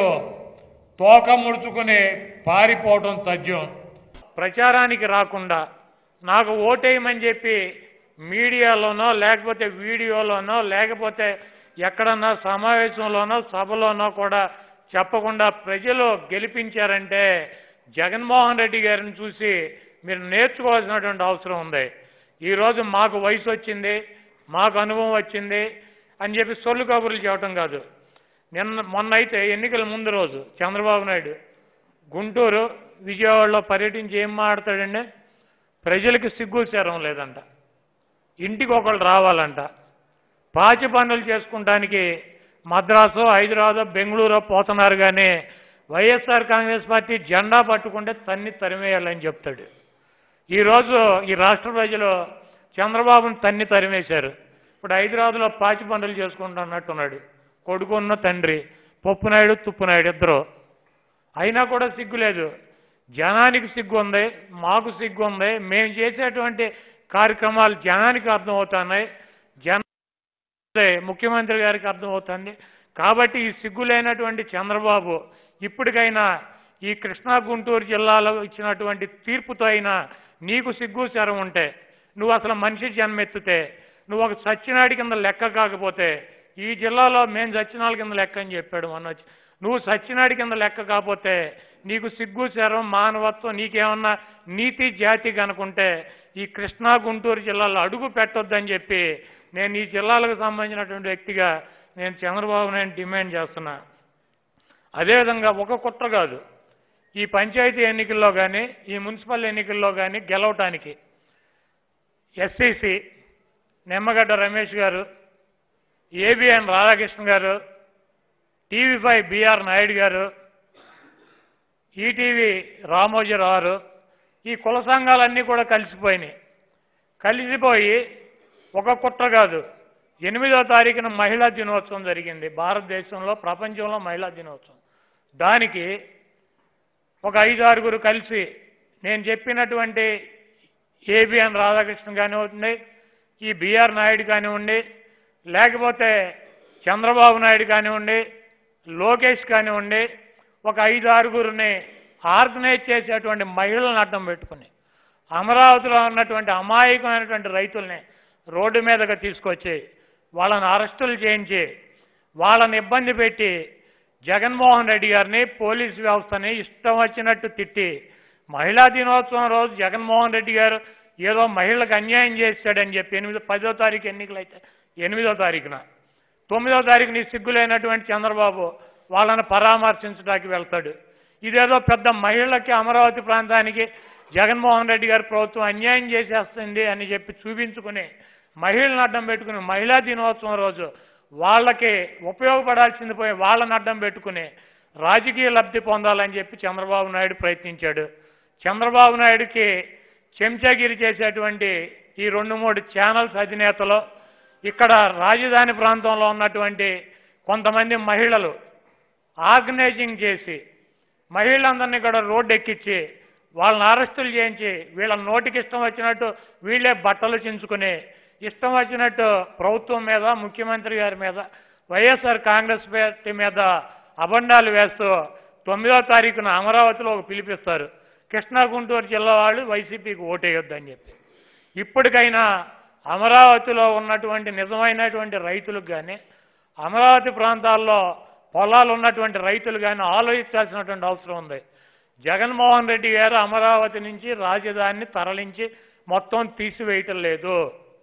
Speaker 9: తోక ముడుచుకుని పారిపోవటం తథ్యం ప్రచారానికి రాకుండా నాకు ఓటేయమని చెప్పి మీడియాలోనో లేకపోతే వీడియోలోనో లేకపోతే ఎక్కడన్నా సమావేశంలోనో సభలోనో కూడా చెప్పకుండా ప్రజలు గెలిపించారంటే జగన్మోహన్ రెడ్డి గారిని చూసి మీరు నేర్చుకోవాల్సినటువంటి అవసరం ఉంది ఈరోజు మాకు వయసు వచ్చింది మాకు అనుభవం వచ్చింది అని చెప్పి సొల్లు కబుర్లు చెప్పడం కాదు నిన్న మొన్న అయితే ఎన్నికల ముందు రోజు చంద్రబాబు నాయుడు గుంటూరు విజయవాడలో పర్యటించి ఏం మాట్లాడాడండి ప్రజలకు సిగ్గు చేరం లేదంట ఇంటికి ఒకళ్ళు రావాలంట పాచి పనులు చేసుకుంటానికి మద్రాసు హైదరాబాద్ బెంగళూరు పోతున్నారు కానీ వైఎస్ఆర్ కాంగ్రెస్ పార్టీ జెండా పట్టుకుంటే తన్ని తరిమేయాలని చెప్తాడు ఈరోజు ఈ రాష్ట్ర ప్రజలు చంద్రబాబును తన్ని తరిమేశారు ఇప్పుడు హైదరాబాద్లో పాచి పనులు చేసుకుంటున్నట్టున్నాడు కొడుకున్న తండ్రి పప్పునాయుడు తుప్పునాయుడు ఇద్దరు అయినా కూడా సిగ్గు లేదు జనానికి సిగ్గు ఉంది మాకు సిగ్గు ఉంది మేము చేసేటువంటి కార్యక్రమాలు జనానికి అర్థమవుతున్నాయి జన ముఖ్యమంత్రి గారికి అర్థమవుతుంది కాబట్టి ఈ సిగ్గు లేనటువంటి చంద్రబాబు ఇప్పటికైనా ఈ కృష్ణా గుంటూరు జిల్లాలో ఇచ్చినటువంటి తీర్పుతో అయినా నీకు సిగ్గు శరం ఉంటే నువ్వు అసలు మనిషి జన్మెత్తితే నువ్వు ఒక సచ్చినాడి కింద లెక్క కాకపోతే ఈ జిల్లాలో మేము సచ్చినాల కింద లెక్క అని చెప్పాడు మొన్న వచ్చి నువ్వు సచ్చినాడి కింద లెక్క కాకపోతే నీకు సిగ్గు శరం మానవత్వం నీకేమన్నా నీతి జాతి కనుకుంటే ఈ కృష్ణా గుంటూరు జిల్లాలో అడుగు పెట్టొద్దని చెప్పి నేను ఈ జిల్లాలకు సంబంధించినటువంటి వ్యక్తిగా నేను చంద్రబాబు నాయుడు డిమాండ్ చేస్తున్నా అదేవిధంగా ఒక కుట్ర కాదు ఈ పంచాయతీ ఎన్నికల్లో కానీ ఈ మున్సిపల్ ఎన్నికల్లో కానీ గెలవటానికి ఎస్సీసీ నిమ్మగడ్డ రమేష్ గారు ఏబిఎన్ రాధాకృష్ణ గారు టీవీ ఫైవ్ బిఆర్ నాయుడు గారు ఈటీవీ రామోజీరావు గారు ఈ కుల సంఘాలన్నీ కూడా కలిసిపోయినాయి కలిసిపోయి ఒక కుట్ర కాదు ఎనిమిదో తారీఖున మహిళా దినోత్సవం జరిగింది భారతదేశంలో ప్రపంచంలో మహిళా దినోత్సవం దానికి ఒక ఐదు ఆరుగురు కలిసి నేను చెప్పినటువంటి ఏబిఎన్ రాధాకృష్ణ కానివ్వండి ఈ బిఆర్ నాయుడు కానివ్వండి లేకపోతే చంద్రబాబు నాయుడు కానివ్వండి లోకేష్ కానివ్వండి ఒక ఐదు ఆరుగురిని ఆర్గనైజ్ చేసేటువంటి మహిళలను అడ్డం పెట్టుకుని అమరావతిలో ఉన్నటువంటి అమాయకమైనటువంటి రైతుల్ని రోడ్డు మీదకి తీసుకొచ్చి వాళ్ళని అరెస్టులు చేయించి వాళ్ళని ఇబ్బంది పెట్టి జగన్మోహన్ రెడ్డి గారిని పోలీస్ వ్యవస్థని ఇష్టం వచ్చినట్టు తిట్టి మహిళా దినోత్సవం రోజు జగన్మోహన్ రెడ్డి గారు ఏదో మహిళలకు అన్యాయం చేశాడని చెప్పి ఎనిమిది పదో తారీఖు ఎన్నికలు అయితే ఎనిమిదో తారీఖున తొమ్మిదో తారీఖు నీ సిగ్గులైనటువంటి చంద్రబాబు వాళ్ళని పరామర్శించడానికి వెళ్తాడు ఇదేదో పెద్ద మహిళలకి అమరావతి ప్రాంతానికి జగన్మోహన్ రెడ్డి గారి ప్రభుత్వం అన్యాయం చేసేస్తుంది అని చెప్పి చూపించుకుని మహిళలను అడ్డం పెట్టుకుని మహిళా దినోత్సవం రోజు వాళ్ళకి ఉపయోగపడాల్సింది పోయి వాళ్ళని అడ్డం పెట్టుకుని రాజకీయ లబ్ధి పొందాలని చెప్పి చంద్రబాబు నాయుడు ప్రయత్నించాడు చంద్రబాబు నాయుడుకి చెంచాగిరి చేసేటువంటి ఈ రెండు మూడు ఛానల్స్ అధినేతలు ఇక్కడ రాజధాని ప్రాంతంలో ఉన్నటువంటి కొంతమంది మహిళలు ఆర్గనైజింగ్ చేసి మహిళలందరినీ కూడా రోడ్డు ఎక్కించి వాళ్ళని అరెస్టులు చేయించి వీళ్ళ నోటికి ఇష్టం వచ్చినట్టు వీళ్ళే బట్టలు చించుకుని ఇష్టం వచ్చినట్టు ప్రభుత్వం మీద ముఖ్యమంత్రి గారి మీద వైఎస్ఆర్ కాంగ్రెస్ పార్టీ మీద అబండాలు వేస్తూ తొమ్మిదో తారీఖున అమరావతిలో ఒక పిలిపిస్తారు కృష్ణా గుంటూరు జిల్లా వాళ్ళు వైసీపీకి ఓటేయొద్దని చెప్పి ఇప్పటికైనా అమరావతిలో ఉన్నటువంటి నిజమైనటువంటి రైతులకు కానీ అమరావతి ప్రాంతాల్లో పొలాలు ఉన్నటువంటి రైతులు కానీ ఆలోచించాల్సినటువంటి అవసరం ఉంది జగన్మోహన్ రెడ్డి గారు అమరావతి నుంచి రాజధానిని తరలించి మొత్తం తీసివేయటం లేదు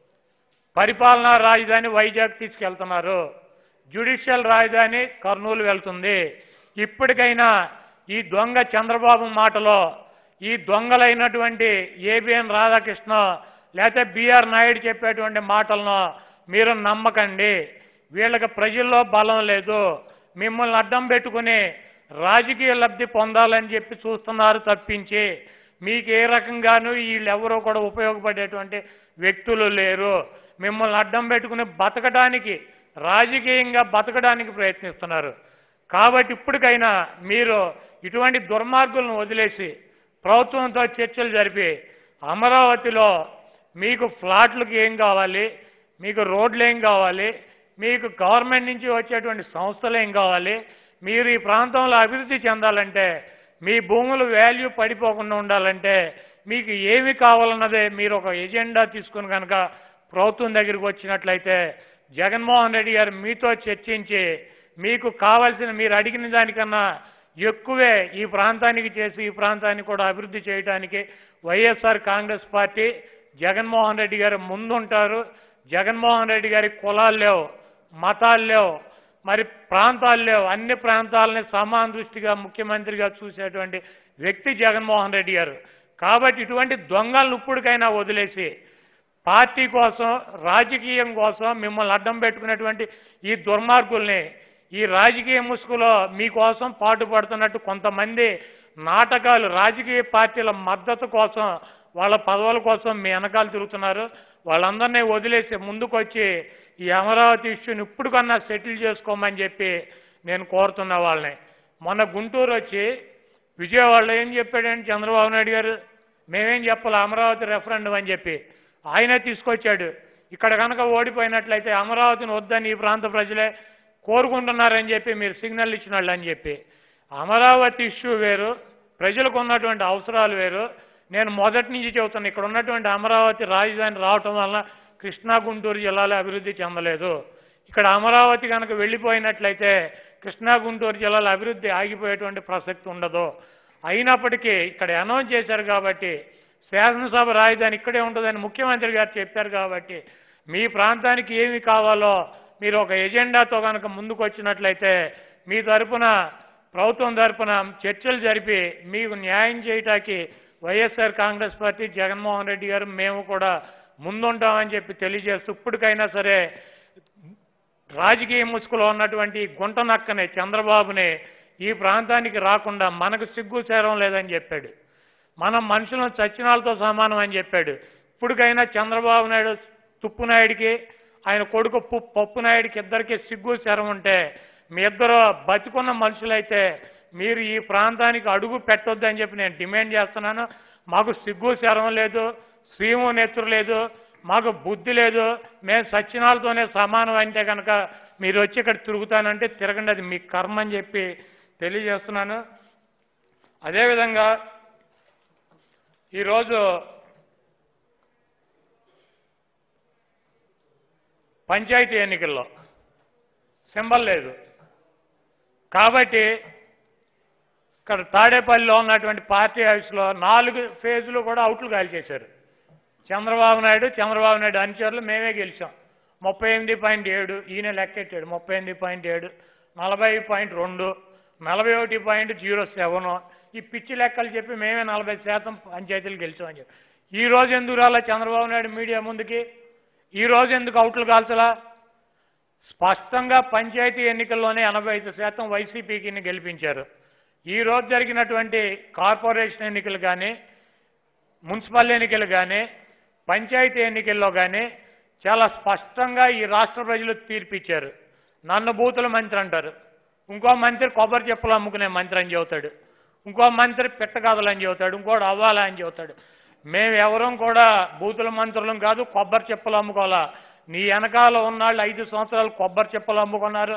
Speaker 9: పరిపాలనా రాజధాని వైజాగ్ తీసుకెళ్తున్నారు జ్యుడిషియల్ రాజధాని కర్నూలు వెళ్తుంది ఇప్పటికైనా ఈ దొంగ చంద్రబాబు మాటలో ఈ దొంగలైనటువంటి ఏబిఎన్ రాధాకృష్ణ లేకపోతే బిఆర్ నాయుడు చెప్పేటువంటి మాటలను మీరు నమ్మకండి వీళ్ళకి ప్రజల్లో బలం లేదు మిమ్మల్ని అడ్డం పెట్టుకుని రాజకీయ లబ్ధి పొందాలని చెప్పి చూస్తున్నారు తప్పించి మీకు ఏ రకంగానూ వీళ్ళెవరూ కూడా ఉపయోగపడేటువంటి వ్యక్తులు లేరు మిమ్మల్ని అడ్డం పెట్టుకుని బతకడానికి రాజకీయంగా బతకడానికి ప్రయత్నిస్తున్నారు కాబట్టి ఇప్పటికైనా మీరు ఇటువంటి దుర్మార్గులను వదిలేసి ప్రభుత్వంతో చర్చలు జరిపి అమరావతిలో మీకు ఫ్లాట్లకు ఏం కావాలి మీకు రోడ్లు ఏం కావాలి మీకు గవర్నమెంట్ నుంచి వచ్చేటువంటి సంస్థలు ఏం కావాలి మీరు ఈ ప్రాంతంలో అభివృద్ధి చెందాలంటే మీ భూముల వాల్యూ పడిపోకుండా ఉండాలంటే మీకు ఏమి కావాలన్నదే మీరు ఒక ఎజెండా తీసుకుని కనుక ప్రభుత్వం దగ్గరికి వచ్చినట్లయితే జగన్మోహన్ రెడ్డి గారు మీతో చర్చించి మీకు కావాల్సిన మీరు అడిగిన దానికన్నా ఎక్కువే ఈ ప్రాంతానికి చేసి ఈ ప్రాంతాన్ని కూడా అభివృద్ధి చేయడానికి వైఎస్ఆర్ కాంగ్రెస్ పార్టీ జగన్మోహన్ రెడ్డి గారు ముందుంటారు జగన్మోహన్ రెడ్డి గారి కులాలు లేవు మతాలు లేవు మరి ప్రాంతాలు లేవు అన్ని ప్రాంతాలని సమాన దృష్టిగా ముఖ్యమంత్రిగా చూసేటువంటి వ్యక్తి జగన్మోహన్ రెడ్డి గారు కాబట్టి ఇటువంటి దొంగలను ఇప్పటికైనా వదిలేసి పార్టీ కోసం రాజకీయం కోసం మిమ్మల్ని అడ్డం పెట్టుకునేటువంటి ఈ దుర్మార్గుల్ని ఈ రాజకీయ ముసుగులో మీకోసం పాటుపడుతున్నట్టు కొంతమంది నాటకాలు రాజకీయ పార్టీల మద్దతు కోసం వాళ్ళ పదవుల కోసం మీ వెనకాల తిరుగుతున్నారు వాళ్ళందరినీ వదిలేసి ముందుకొచ్చి ఈ అమరావతి ఇష్యూని ఇప్పుడు కన్నా సెటిల్ చేసుకోమని చెప్పి నేను కోరుతున్న వాళ్ళని మొన్న గుంటూరు వచ్చి విజయవాడలో ఏం చెప్పాడంటే చంద్రబాబు నాయుడు గారు మేమేం చెప్పాలి అమరావతి రెఫరెండం అని చెప్పి ఆయనే తీసుకొచ్చాడు ఇక్కడ కనుక ఓడిపోయినట్లయితే అమరావతిని వద్దని ఈ ప్రాంత ప్రజలే కోరుకుంటున్నారని చెప్పి మీరు సిగ్నల్ ఇచ్చిన వాళ్ళు అని చెప్పి అమరావతి ఇష్యూ వేరు ప్రజలకు ఉన్నటువంటి అవసరాలు వేరు నేను మొదటి నుంచి చెబుతాను ఇక్కడ ఉన్నటువంటి అమరావతి రాజధాని రావటం వలన కృష్ణా గుంటూరు జిల్లాలో అభివృద్ధి చెందలేదు ఇక్కడ అమరావతి కనుక వెళ్ళిపోయినట్లయితే కృష్ణా గుంటూరు జిల్లాలో అభివృద్ధి ఆగిపోయేటువంటి ప్రసక్తి ఉండదు అయినప్పటికీ ఇక్కడ అనౌన్స్ చేశారు కాబట్టి శాసనసభ రాజధాని ఇక్కడే ఉంటుందని ముఖ్యమంత్రి గారు చెప్పారు కాబట్టి మీ ప్రాంతానికి ఏమి కావాలో మీరు ఒక ఎజెండాతో కనుక ముందుకు వచ్చినట్లయితే మీ తరపున ప్రభుత్వం తరపున చర్చలు జరిపి మీకు న్యాయం చేయటానికి వైఎస్ఆర్ కాంగ్రెస్ పార్టీ జగన్మోహన్ రెడ్డి గారు మేము కూడా ముందుంటామని చెప్పి తెలియజేస్తూ ఇప్పటికైనా సరే రాజకీయ ముసుగులో ఉన్నటువంటి గుంట నక్కని చంద్రబాబుని ఈ ప్రాంతానికి రాకుండా మనకు సిగ్గు చేరం లేదని చెప్పాడు మనం మనుషులను చచ్చినాలతో సమానం అని చెప్పాడు ఇప్పటికైనా చంద్రబాబు నాయుడు తుప్పునాయుడికి ఆయన కొడుకు పు- పప్పు నాయుడికి ఇద్దరికి సిగ్గు శరం ఉంటే మీ ఇద్దరు బతికున్న మనుషులైతే మీరు ఈ ప్రాంతానికి అడుగు పెట్టొద్దు అని చెప్పి నేను డిమాండ్ చేస్తున్నాను మాకు సిగ్గు శరం లేదు శ్రీము నెత్తురు లేదు మాకు బుద్ధి లేదు మేము సచ్చినాలతోనే సమానం అంటే కనుక మీరు వచ్చి ఇక్కడ తిరుగుతానంటే తిరగండి అది మీ కర్మ అని చెప్పి తెలియజేస్తున్నాను అదేవిధంగా ఈరోజు పంచాయతీ ఎన్నికల్లో సింబల్ లేదు కాబట్టి ఇక్కడ తాడేపల్లిలో ఉన్నటువంటి పార్టీ ఆఫీస్లో నాలుగు ఫేజులు కూడా అవుట్లు గాలి చేశారు చంద్రబాబు నాయుడు చంద్రబాబు నాయుడు అనుచరులు మేమే గెలిచాం ముప్పై ఎనిమిది పాయింట్ ఏడు ఈయన లెక్కెట్టాడు ముప్పై ఎనిమిది పాయింట్ ఏడు నలభై పాయింట్ రెండు నలభై ఒకటి పాయింట్ జీరో సెవెన్ ఈ పిచ్చి లెక్కలు చెప్పి మేమే నలభై శాతం పంచాయతీలు గెలిచామని చెప్పి ఈ రోజు ఎందుకు రాలా చంద్రబాబు నాయుడు మీడియా ముందుకి ఈ రోజు ఎందుకు అవుట్లు కాల్చలా స్పష్టంగా పంచాయతీ ఎన్నికల్లోనే ఎనభై ఐదు శాతం వైసీపీకి గెలిపించారు ఈ రోజు జరిగినటువంటి కార్పొరేషన్ ఎన్నికలు కానీ మున్సిపల్ ఎన్నికలు కానీ పంచాయతీ ఎన్నికల్లో కానీ చాలా స్పష్టంగా ఈ రాష్ట్ర ప్రజలు తీర్పిచ్చారు నన్ను బూతుల మంత్రి అంటారు ఇంకో మంత్రి కొబ్బరి చెప్పులు అమ్ముకునే మంత్రి అని చెబుతాడు ఇంకో మంత్రి పిట్టకథలు అని చెబుతాడు ఇంకోటి అవ్వాలా అని చెబుతాడు మేము ఎవరం కూడా బూతుల మంత్రులం కాదు కొబ్బరి చెప్పులు అమ్ముకోవాలా నీ వెనకాల ఉన్నాళ్ళు ఐదు సంవత్సరాలు కొబ్బరి చెప్పులు అమ్ముకున్నారు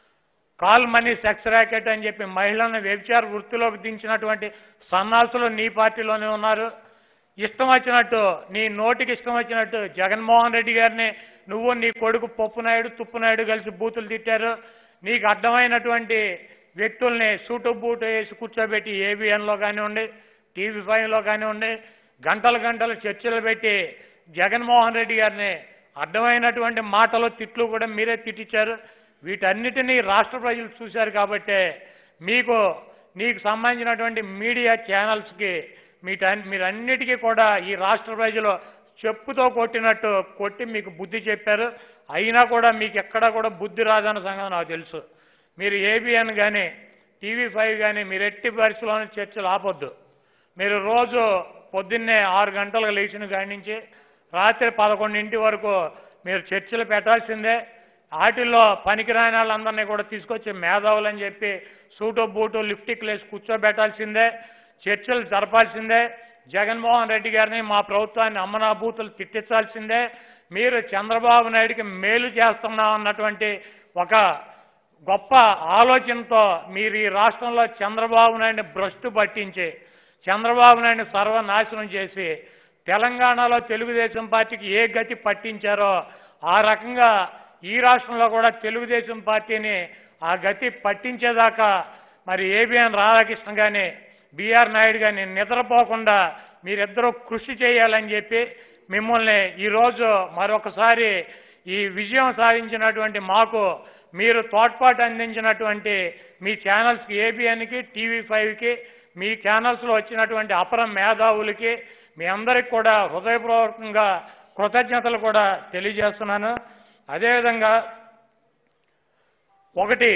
Speaker 9: కాల్ మనీ సెక్స్ ర్యాకెట్ అని చెప్పి మహిళలను వ్యభిచార వృత్తిలోకి దించినటువంటి సన్నాసులు నీ పార్టీలోనే ఉన్నారు ఇష్టం వచ్చినట్టు నీ నోటికి ఇష్టం వచ్చినట్టు జగన్మోహన్ రెడ్డి గారిని నువ్వు నీ కొడుకు పప్పు నాయుడు తుప్పు నాయుడు కలిసి బూతులు తిట్టారు నీకు అడ్డమైనటువంటి వ్యక్తుల్ని సూటు బూటు వేసి కూర్చోబెట్టి ఏబిఎన్లో కానివ్వండి టీవీ ఫైవ్లో కానివ్వండి గంటలు గంటలు చర్చలు పెట్టి జగన్మోహన్ రెడ్డి గారిని అడ్డమైనటువంటి మాటలు తిట్లు కూడా మీరే తిట్టించారు వీటన్నిటినీ రాష్ట్ర ప్రజలు చూశారు కాబట్టే మీకు నీకు సంబంధించినటువంటి మీడియా ఛానల్స్కి మీట మీరన్నిటికీ కూడా ఈ రాష్ట్ర ప్రజలు చెప్పుతో కొట్టినట్టు కొట్టి మీకు బుద్ధి చెప్పారు అయినా కూడా మీకు ఎక్కడా కూడా బుద్ధి రాదన్న సంగతి నాకు తెలుసు మీరు ఏబిఎన్ కానీ టీవీ ఫైవ్ కానీ మీరు ఎట్టి పరిస్థితుల్లోనే చర్చలు ఆపొద్దు మీరు రోజు పొద్దున్నే ఆరు గంటలకు లేచిన కాడి నుంచి రాత్రి పదకొండింటి వరకు మీరు చర్చలు పెట్టాల్సిందే వాటిల్లో పనికిరాని వాళ్ళందరినీ కూడా తీసుకొచ్చి మేధావులు అని చెప్పి సూటు బూటు లిఫ్టిక్ లేసి కూర్చోబెట్టాల్సిందే చర్చలు జరపాల్సిందే జగన్మోహన్ రెడ్డి గారిని మా ప్రభుత్వాన్ని అమ్మనాభూతులు తిట్టించాల్సిందే మీరు చంద్రబాబు నాయుడికి మేలు చేస్తున్నాం అన్నటువంటి ఒక గొప్ప ఆలోచనతో మీరు ఈ రాష్ట్రంలో చంద్రబాబు నాయుడిని భ్రష్టు పట్టించి చంద్రబాబు నాయుడిని సర్వనాశనం చేసి తెలంగాణలో తెలుగుదేశం పార్టీకి ఏ గతి పట్టించారో ఆ రకంగా ఈ రాష్ట్రంలో కూడా తెలుగుదేశం పార్టీని ఆ గతి పట్టించేదాకా మరి ఏబిఎన్ రాధాకృష్ణ కానీ బిఆర్ నాయుడు కానీ నిద్రపోకుండా మీరిద్దరూ కృషి చేయాలని చెప్పి మిమ్మల్ని ఈరోజు మరొకసారి ఈ విజయం సాధించినటువంటి మాకు మీరు తోడ్పాటు అందించినటువంటి మీ ఛానల్స్కి ఏబిఎన్కి టీవీ ఫైవ్కి మీ ఛానల్స్లో వచ్చినటువంటి అపర మేధావులకి మీ అందరికి కూడా హృదయపూర్వకంగా కృతజ్ఞతలు కూడా తెలియజేస్తున్నాను అదేవిధంగా ఒకటి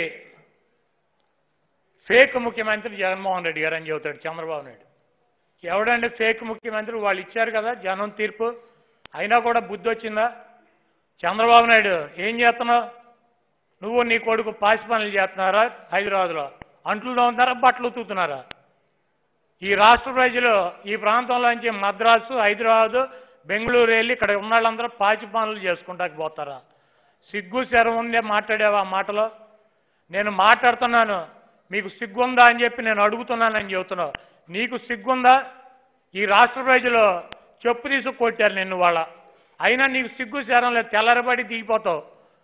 Speaker 9: ఫేక్ ముఖ్యమంత్రి జగన్మోహన్ రెడ్డి గారు అని చెబుతాడు చంద్రబాబు నాయుడు ఎవడంటే ఫేక్ ముఖ్యమంత్రి వాళ్ళు ఇచ్చారు కదా జనం తీర్పు అయినా కూడా బుద్ధి వచ్చిందా చంద్రబాబు నాయుడు ఏం చేస్తున్నావు నువ్వు నీ కొడుకు పాసి పనులు చేస్తున్నారా హైదరాబాద్లో అంట్లు తోముతున్నారా బట్టలు ఉతుకుతున్నారా ఈ రాష్ట్ర ప్రజలు ఈ ప్రాంతంలోంచి మద్రాసు హైదరాబాదు బెంగళూరు వెళ్ళి ఇక్కడ ఉన్న వాళ్ళందరూ పాచి పనులు చేసుకుంటాకి పోతారా సిగ్గు శరం ఉందే మాట్లాడావా ఆ మాటలో నేను మాట్లాడుతున్నాను మీకు సిగ్గుందా అని చెప్పి నేను అడుగుతున్నానని చెబుతున్నావు నీకు సిగ్గుందా ఈ రాష్ట్ర ప్రజలు చెప్పు తీసి కొట్టారు నిన్ను వాళ్ళ అయినా నీకు సిగ్గు శరం లేదు తెల్లరబడి దిగిపోతావు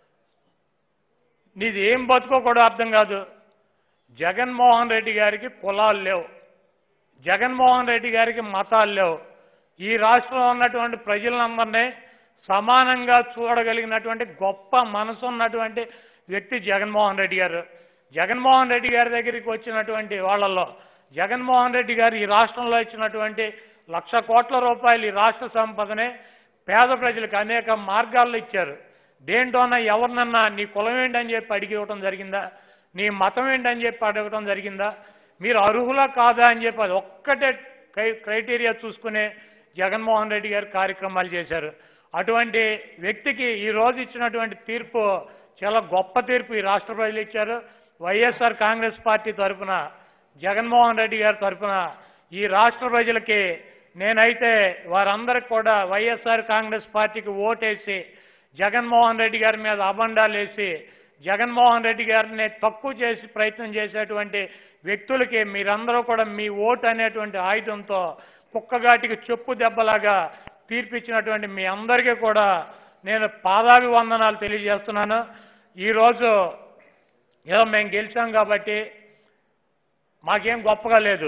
Speaker 9: నీది ఏం బతుకో కూడా అర్థం కాదు జగన్మోహన్ రెడ్డి గారికి కులాలు లేవు జగన్మోహన్ రెడ్డి గారికి మతాలు లేవు ఈ రాష్ట్రంలో ఉన్నటువంటి ప్రజలందరినీ సమానంగా చూడగలిగినటువంటి గొప్ప మనసు ఉన్నటువంటి వ్యక్తి జగన్మోహన్ రెడ్డి గారు జగన్మోహన్ రెడ్డి గారి దగ్గరికి వచ్చినటువంటి వాళ్ళల్లో జగన్మోహన్ రెడ్డి గారు ఈ రాష్ట్రంలో ఇచ్చినటువంటి లక్ష కోట్ల రూపాయలు ఈ రాష్ట్ర సంపదనే పేద ప్రజలకు అనేక మార్గాల్లో ఇచ్చారు దేంటోనా ఎవరినన్నా నీ కులం ఏంటని చెప్పి అడిగి ఇవ్వటం జరిగిందా నీ మతం ఏంటని చెప్పి అడగటం జరిగిందా మీరు అర్హులా కాదా అని చెప్పి అది ఒక్కటే క్రై- క్రైటీరియా చూసుకునే జగన్మోహన్ రెడ్డి గారు కార్యక్రమాలు చేశారు అటువంటి వ్యక్తికి ఈ రోజు ఇచ్చినటువంటి తీర్పు చాలా గొప్ప తీర్పు ఈ రాష్ట్ర ప్రజలు ఇచ్చారు వైఎస్ఆర్ కాంగ్రెస్ పార్టీ తరఫున జగన్మోహన్ రెడ్డి గారి తరఫున ఈ రాష్ట్ర ప్రజలకి నేనైతే వారందరికి కూడా వైఎస్ఆర్ కాంగ్రెస్ పార్టీకి ఓటేసి జగన్మోహన్ రెడ్డి గారి మీద అబండాలు వేసి జగన్మోహన్ రెడ్డి గారిని తక్కువ చేసి ప్రయత్నం చేసేటువంటి వ్యక్తులకి మీరందరూ కూడా మీ ఓటు అనేటువంటి ఆయుధంతో కుక్కగాటికి చెప్పు దెబ్బలాగా తీర్పిచ్చినటువంటి మీ అందరికీ కూడా నేను పాదాభివందనాలు తెలియజేస్తున్నాను ఈరోజు ఏదో మేము గెలిచాం కాబట్టి మాకేం గొప్పగా లేదు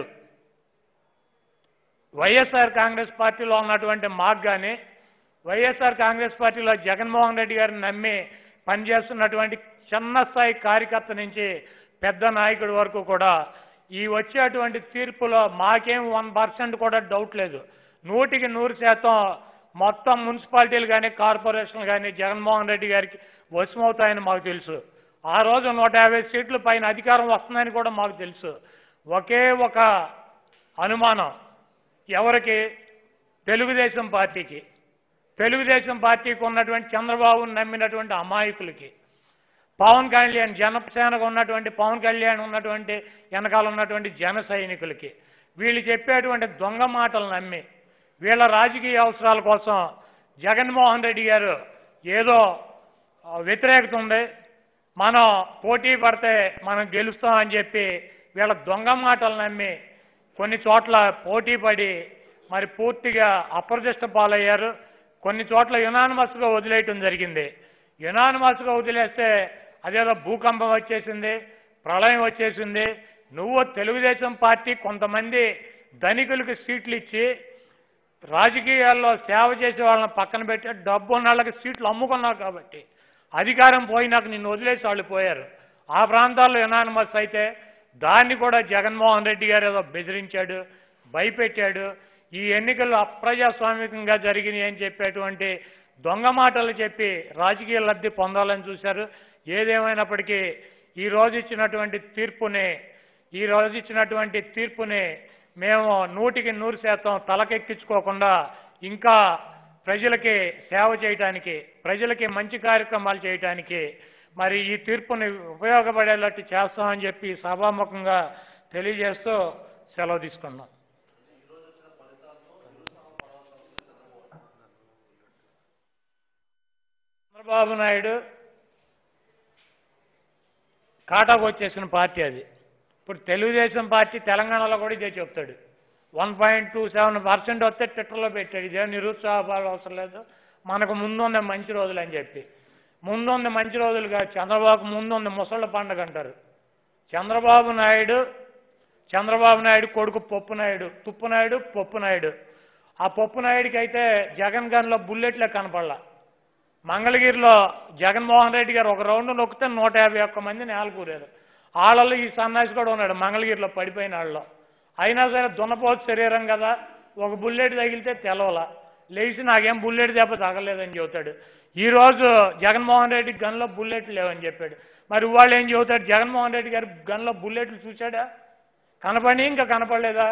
Speaker 9: వైఎస్ఆర్ కాంగ్రెస్ పార్టీలో ఉన్నటువంటి మాకు కానీ వైఎస్ఆర్ కాంగ్రెస్ పార్టీలో జగన్మోహన్ రెడ్డి గారిని నమ్మి పనిచేస్తున్నటువంటి చిన్న స్థాయి కార్యకర్త నుంచి పెద్ద నాయకుడి వరకు కూడా ఈ వచ్చేటువంటి తీర్పులో మాకేం వన్ పర్సెంట్ కూడా డౌట్ లేదు నూటికి నూరు శాతం మొత్తం మున్సిపాలిటీలు కానీ కార్పొరేషన్లు కానీ జగన్మోహన్ రెడ్డి గారికి వశమవుతాయని మాకు తెలుసు ఆ రోజు నూట యాభై సీట్ల పైన అధికారం వస్తుందని కూడా మాకు తెలుసు ఒకే ఒక అనుమానం ఎవరికి తెలుగుదేశం పార్టీకి తెలుగుదేశం పార్టీకి ఉన్నటువంటి చంద్రబాబును నమ్మినటువంటి అమాయకులకి పవన్ కళ్యాణ్ జనసేనకు ఉన్నటువంటి పవన్ కళ్యాణ్ ఉన్నటువంటి వెనకాల ఉన్నటువంటి జన సైనికులకి వీళ్ళు చెప్పేటువంటి దొంగ మాటలు నమ్మి వీళ్ళ రాజకీయ అవసరాల కోసం జగన్మోహన్ రెడ్డి గారు ఏదో ఆ, వ్యతిరేకత ఉంది మనం పోటీ పడితే మనం గెలుస్తామని చెప్పి వీళ్ళ దొంగ మాటలు నమ్మి కొన్ని చోట్ల పోటీ పడి మరి పూర్తిగా అప్రదిష్ట పాలయ్యారు కొన్ని చోట్ల యునానిమస్గా వదిలేయటం జరిగింది యునానిమస్గా వదిలేస్తే అదేదో భూకంపం వచ్చేసింది ప్రళయం వచ్చేసింది నువ్వు తెలుగుదేశం పార్టీ కొంతమంది ధనికులకు సీట్లు ఇచ్చి రాజకీయాల్లో సేవ చేసే వాళ్ళని పక్కన పెట్టి డబ్బు ఉన్న వాళ్ళకి సీట్లు అమ్ముకున్నావు కాబట్టి అధికారం పోయినాక నిన్ను వదిలేసి వాళ్ళు పోయారు ఆ ప్రాంతాల్లో యునానిమస్ అయితే దాన్ని కూడా జగన్మోహన్ రెడ్డి గారు ఏదో బెదిరించాడు భయపెట్టాడు ఈ ఎన్నికలు అప్రజాస్వామికంగా జరిగినాయి అని చెప్పేటువంటి దొంగ మాటలు చెప్పి రాజకీయ లబ్ధి పొందాలని చూశారు ఏదేమైనప్పటికీ ఈ రోజు ఇచ్చినటువంటి తీర్పుని ఈ రోజు ఇచ్చినటువంటి తీర్పుని మేము నూటికి నూరు శాతం తలకెక్కించుకోకుండా ఇంకా ప్రజలకి సేవ చేయటానికి ప్రజలకి మంచి కార్యక్రమాలు చేయటానికి మరి ఈ తీర్పుని ఉపయోగపడేటట్టు చేస్తామని చెప్పి సభాముఖంగా తెలియజేస్తూ సెలవు తీసుకున్నాం చంద్రబాబు నాయుడు కాటాకు వచ్చేసిన పార్టీ అది ఇప్పుడు తెలుగుదేశం పార్టీ తెలంగాణలో కూడా ఇదే చెప్తాడు one point two seven percent వస్తే ట్విట్టర్లో పెట్టాడు ఇదే నిరుత్సాహపాలు అవసరం లేదు మనకు ముందున్న మంచి రోజులు అని చెప్పి ముందున్న మంచి రోజులుగా చంద్రబాబు ముందున్న ముసళ్ళ పండగ అంటారు చంద్రబాబు నాయుడు చంద్రబాబు నాయుడు కొడుకు పప్పు నాయుడు తుప్పు నాయుడు పప్పు నాయుడు ఆ పప్పు నాయుడికి అయితే జగన్ గన్లో బుల్లెట్లే కనపడలా మంగళగిరిలో జగన్మోహన్ రెడ్డి గారు ఒక రౌండ్ నొక్కితే నూట యాభై ఒక్క మంది నేలకూరారు వాళ్ళలో ఈ సన్నాసి కూడా ఉన్నాడు మంగళగిరిలో పడిపోయిన వాళ్ళలో అయినా సరే దున్నపోతు శరీరం కదా ఒక బుల్లెట్ తగిలితే తెలవల లేచి నాకేం బుల్లెట్ దెబ్బ తగలేదని చెబుతాడు ఈ రోజు జగన్మోహన్ రెడ్డి గన్లో బుల్లెట్లు లేవని చెప్పాడు మరి వాళ్ళు ఏం చెబుతాడు జగన్మోహన్ రెడ్డి గారు గన్లో బుల్లెట్లు చూశాడా కనపడి ఇంకా కనపడలేదా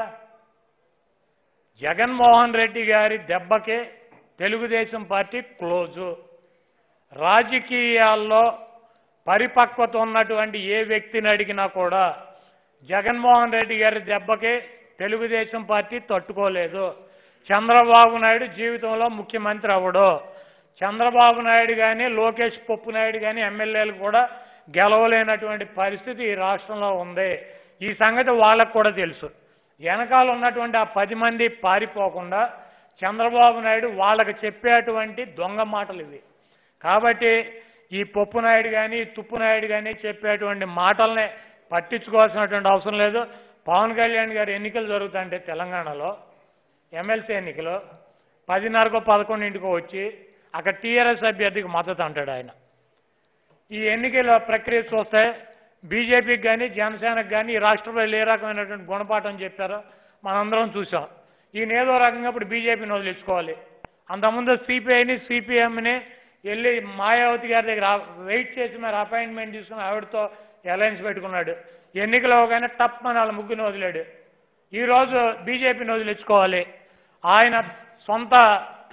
Speaker 9: జగన్మోహన్ రెడ్డి గారి దెబ్బకే తెలుగుదేశం పార్టీ క్లోజు రాజకీయాల్లో పరిపక్వత ఉన్నటువంటి ఏ వ్యక్తిని అడిగినా కూడా జగన్మోహన్ రెడ్డి గారి దెబ్బకి తెలుగుదేశం పార్టీ తట్టుకోలేదు చంద్రబాబు నాయుడు జీవితంలో ముఖ్యమంత్రి అవ్వడు చంద్రబాబు నాయుడు కానీ లోకేష్ పప్పు నాయుడు కానీ ఎమ్మెల్యేలు కూడా గెలవలేనటువంటి పరిస్థితి ఈ రాష్ట్రంలో ఉంది ఈ సంగతి వాళ్ళకు కూడా తెలుసు వెనకాల ఉన్నటువంటి ఆ పది మంది పారిపోకుండా చంద్రబాబు నాయుడు వాళ్ళకి చెప్పేటువంటి దొంగ మాటలు ఇవి కాబట్టి ఈ పప్పు నాయుడు కానీ తుప్పు నాయుడు కానీ చెప్పేటువంటి మాటల్ని పట్టించుకోవాల్సినటువంటి అవసరం లేదు పవన్ కళ్యాణ్ గారు ఎన్నికలు జరుగుతాయంటే తెలంగాణలో ఎమ్మెల్సీ ఎన్నికలు పదిన్నరకో పదకొండింటికో వచ్చి అక్కడ టీఆర్ఎస్ అభ్యర్థికి మద్దతు అంటాడు ఆయన ఈ ఎన్నికల ప్రక్రియ చూస్తే బీజేపీకి కానీ జనసేనకు కానీ ఈ రాష్ట్ర ప్రజలు ఏ రకమైనటువంటి గుణపాఠం చెప్పారో మనందరం చూసాం ఈయన ఏదో రకంగా ఇప్పుడు బీజేపీని వదిలించుకోవాలి అంతకుముందు సిపిఐని సిపిఎంని వెళ్ళి మాయావతి గారి దగ్గర వెయిట్ చేసి మరి అపాయింట్మెంట్ తీసుకుని ఆవిడతో అలయన్స్ పెట్టుకున్నాడు ఎన్నికలు అవగానే టప్ మన వాళ్ళ ముగ్గురిని వదిలాడు ఈరోజు బీజేపీని వదిలించుకోవాలి ఆయన సొంత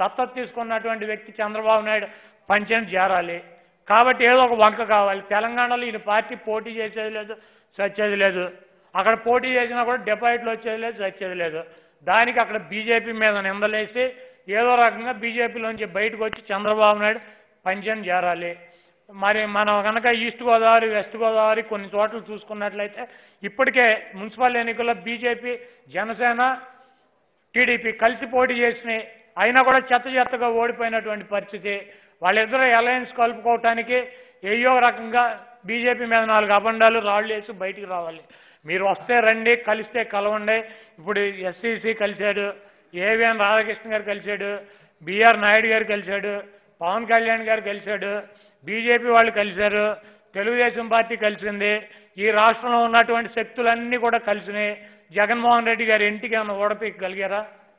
Speaker 9: దత్తత తీసుకున్నటువంటి వ్యక్తి చంద్రబాబు నాయుడు పంచాయతీ చేరాలి కాబట్టి ఏదో ఒక వంక కావాలి తెలంగాణలో ఈయన పార్టీ పోటీ చేసేది లేదు సచ్చేది లేదు అక్కడ పోటీ చేసినా కూడా డిపాజిట్లు వచ్చేది లేదు సచ్చేది లేదు దానికి అక్కడ బీజేపీ మీద నిందలేసి ఏదో రకంగా బీజేపీలోంచి బయటకు వచ్చి చంద్రబాబు నాయుడు పంచాయతీ చేరాలి మరి మనం కనుక ఈస్ట్ గోదావరి వెస్ట్ గోదావరి కొన్ని చోట్ల చూసుకున్నట్లయితే ఇప్పటికే మున్సిపల్ ఎన్నికల్లో బీజేపీ జనసేన టీడీపీ కలిసి పోటీ చేసినాయి అయినా కూడా చెత్త చెత్తగా ఓడిపోయినటువంటి పరిస్థితి వాళ్ళిద్దరూ అలయన్స్ కలుపుకోవటానికి ఏయో రకంగా బీజేపీ మీద నాలుగు అబండాలు రాళ్ళు వేసి బయటికి రావాలి మీరు వస్తే రండి కలిస్తే కలవండి ఇప్పుడు ఎస్సీసీ కలిశాడు ఏవిఎన్ రాధాకృష్ణ గారు కలిశాడు బిఆర్ నాయుడు గారు కలిశాడు పవన్ కళ్యాణ్ గారు కలిశాడు బీజేపీ వాళ్ళు కలిశారు తెలుగుదేశం పార్టీ కలిసింది ఈ రాష్ట్రంలో ఉన్నటువంటి శక్తులన్నీ కూడా కలిసినాయి జగన్మోహన్ రెడ్డి గారి ఇంటికి ఏమైనా ఓడపీకగలిగారా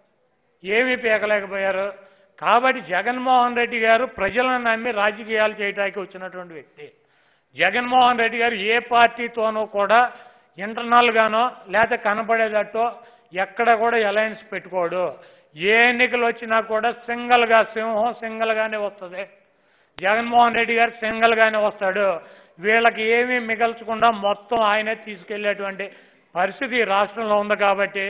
Speaker 9: ఏమీ పీకలేకపోయారు కాబట్టి జగన్మోహన్ రెడ్డి గారు ప్రజలను నమ్మి రాజకీయాలు చేయడానికి వచ్చినటువంటి వ్యక్తి జగన్మోహన్ రెడ్డి గారు ఏ పార్టీతోనూ కూడా ఇంటర్నల్ గానో లేకపోతే కనపడేటట్టో ఎక్కడ కూడా అలయన్స్ పెట్టుకోడు ఏ ఎన్నికలు వచ్చినా కూడా సింగల్ గా సింహం సింగల్ గానే వస్తుంది జగన్మోహన్ రెడ్డి గారు సింగల్ గానే వస్తాడు వీళ్ళకి ఏమీ మిగల్చకుండా మొత్తం ఆయనే తీసుకెళ్లేటువంటి పరిస్థితి ఈ రాష్ట్రంలో ఉంది కాబట్టి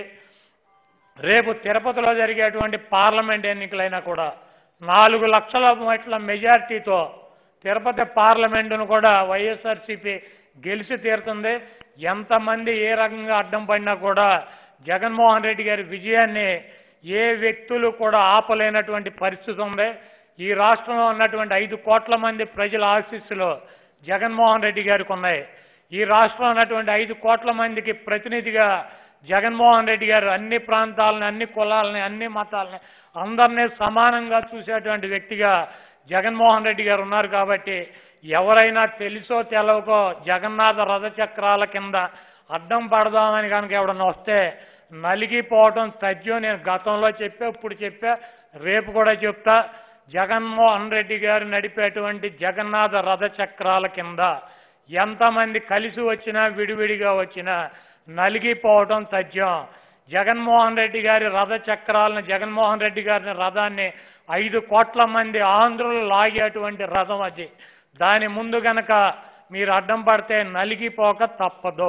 Speaker 9: రేపు తిరుపతిలో జరిగేటువంటి పార్లమెంట్ ఎన్నికలైనా కూడా నాలుగు లక్షల మెట్ల మెజార్టీతో తిరుపతి పార్లమెంటును కూడా వైఎస్ఆర్సీపీ గెలిచి తీరుతుంది ఎంతమంది ఏ రకంగా అడ్డం పడినా కూడా జగన్మోహన్ రెడ్డి గారి విజయాన్ని ఏ వ్యక్తులు కూడా ఆపలేనటువంటి పరిస్థితి ఉంది ఈ రాష్ట్రంలో ఉన్నటువంటి ఐదు కోట్ల మంది ప్రజల ఆశీస్సులు జగన్మోహన్ రెడ్డి గారికి ఉన్నాయి ఈ రాష్ట్రంలో ఉన్నటువంటి ఐదు కోట్ల మందికి ప్రతినిధిగా జగన్మోహన్ రెడ్డి గారు అన్ని ప్రాంతాలని అన్ని కులాలని అన్ని మతాలని అందరినీ సమానంగా చూసేటువంటి వ్యక్తిగా జగన్మోహన్ రెడ్డి గారు ఉన్నారు కాబట్టి ఎవరైనా తెలుసో తెలవకో జగన్నాథ రథచక్రాల కింద అడ్డం పడదామని కనుక ఎవడన్నా వస్తే నలిగిపోవటం తథ్యం నేను గతంలో చెప్పా ఇప్పుడు చెప్పా రేపు కూడా చెప్తా జగన్మోహన్ రెడ్డి గారు నడిపేటువంటి జగన్నాథ రథచక్రాల కింద ఎంతమంది కలిసి వచ్చినా విడివిడిగా వచ్చినా నలిగిపోవటం తథ్యం జగన్మోహన్ రెడ్డి గారి రథ చక్రాలను జగన్మోహన్ రెడ్డి గారిని రథాన్ని ఐదు కోట్ల మంది ఆంధ్రులు లాగేటువంటి రథం అది దాని ముందు గనక మీరు అడ్డం పడితే నలిగిపోక తప్పదు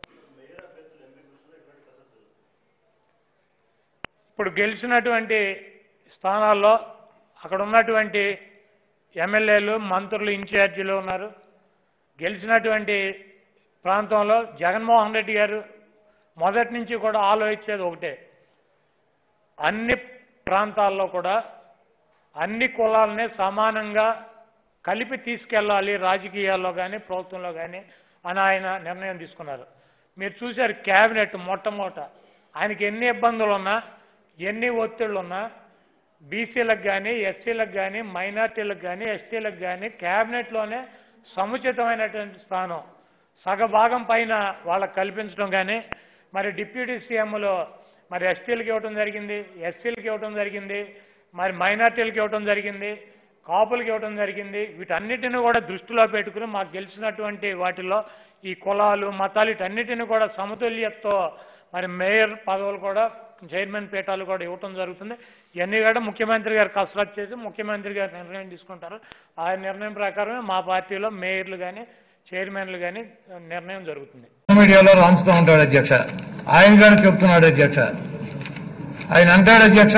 Speaker 9: ఇప్పుడు గెలిచినటువంటి స్థానాల్లో అక్కడ ఉన్నటువంటి ఎమ్మెల్యేలు మంత్రులు ఇన్ఛార్జీలు ఉన్నారు గెలిచినటువంటి ప్రాంతంలో జగన్మోహన్ రెడ్డి గారు మొదటి నుంచి కూడా ఆలోచించేది ఒకటే అన్ని ప్రాంతాల్లో కూడా అన్ని కులాలని సమానంగా కలిపి తీసుకెళ్ళాలి రాజకీయాల్లో కానీ ప్రభుత్వంలో కానీ అని ఆయన నిర్ణయం తీసుకున్నారు మీరు చూశారు క్యాబినెట్ మొట్టమొదట ఆయనకి ఎన్ని ఇబ్బందులు ఉన్నా ఎన్ని ఒత్తిళ్ళు ఉన్నా బీసీలకు కానీ ఎస్సీలకు కానీ మైనార్టీలకు కానీ ఎస్టీలకు కానీ క్యాబినెట్లోనే సముచితమైనటువంటి స్థానం సగభాగం పైన వాళ్ళకి కల్పించడం కానీ మరి డిప్యూటీ సీఎంలో మరి ఎస్టీలకు ఇవ్వటం జరిగింది ఎస్సీలకు ఇవ్వటం జరిగింది మరి మైనార్టీలకు ఇవ్వటం జరిగింది కాపులకు ఇవ్వటం జరిగింది వీటన్నిటిని కూడా దృష్టిలో పెట్టుకుని మాకు గెలిచినటువంటి వాటిల్లో ఈ కులాలు మతాలు వీటన్నిటిని కూడా సమతుల్యతతో మరి మేయర్ పదవులు కూడా చైర్మన్ పీఠాలు కూడా ఇవ్వటం జరుగుతుంది ఇవన్నీ కూడా ముఖ్యమంత్రి గారు కసరత్ చేసి ముఖ్యమంత్రి గారు నిర్ణయం తీసుకుంటారు ఆ నిర్ణయం ప్రకారమే మా పార్టీలో మేయర్లు కానీ చైర్మన్లు కానీ నిర్ణయం జరుగుతుంది
Speaker 2: మీడియాలో రాంచుతూ ఉంటాడు అధ్యక్ష ఆయన గారు చెప్తున్నాడు అధ్యక్ష ఆయన అంటాడు అధ్యక్ష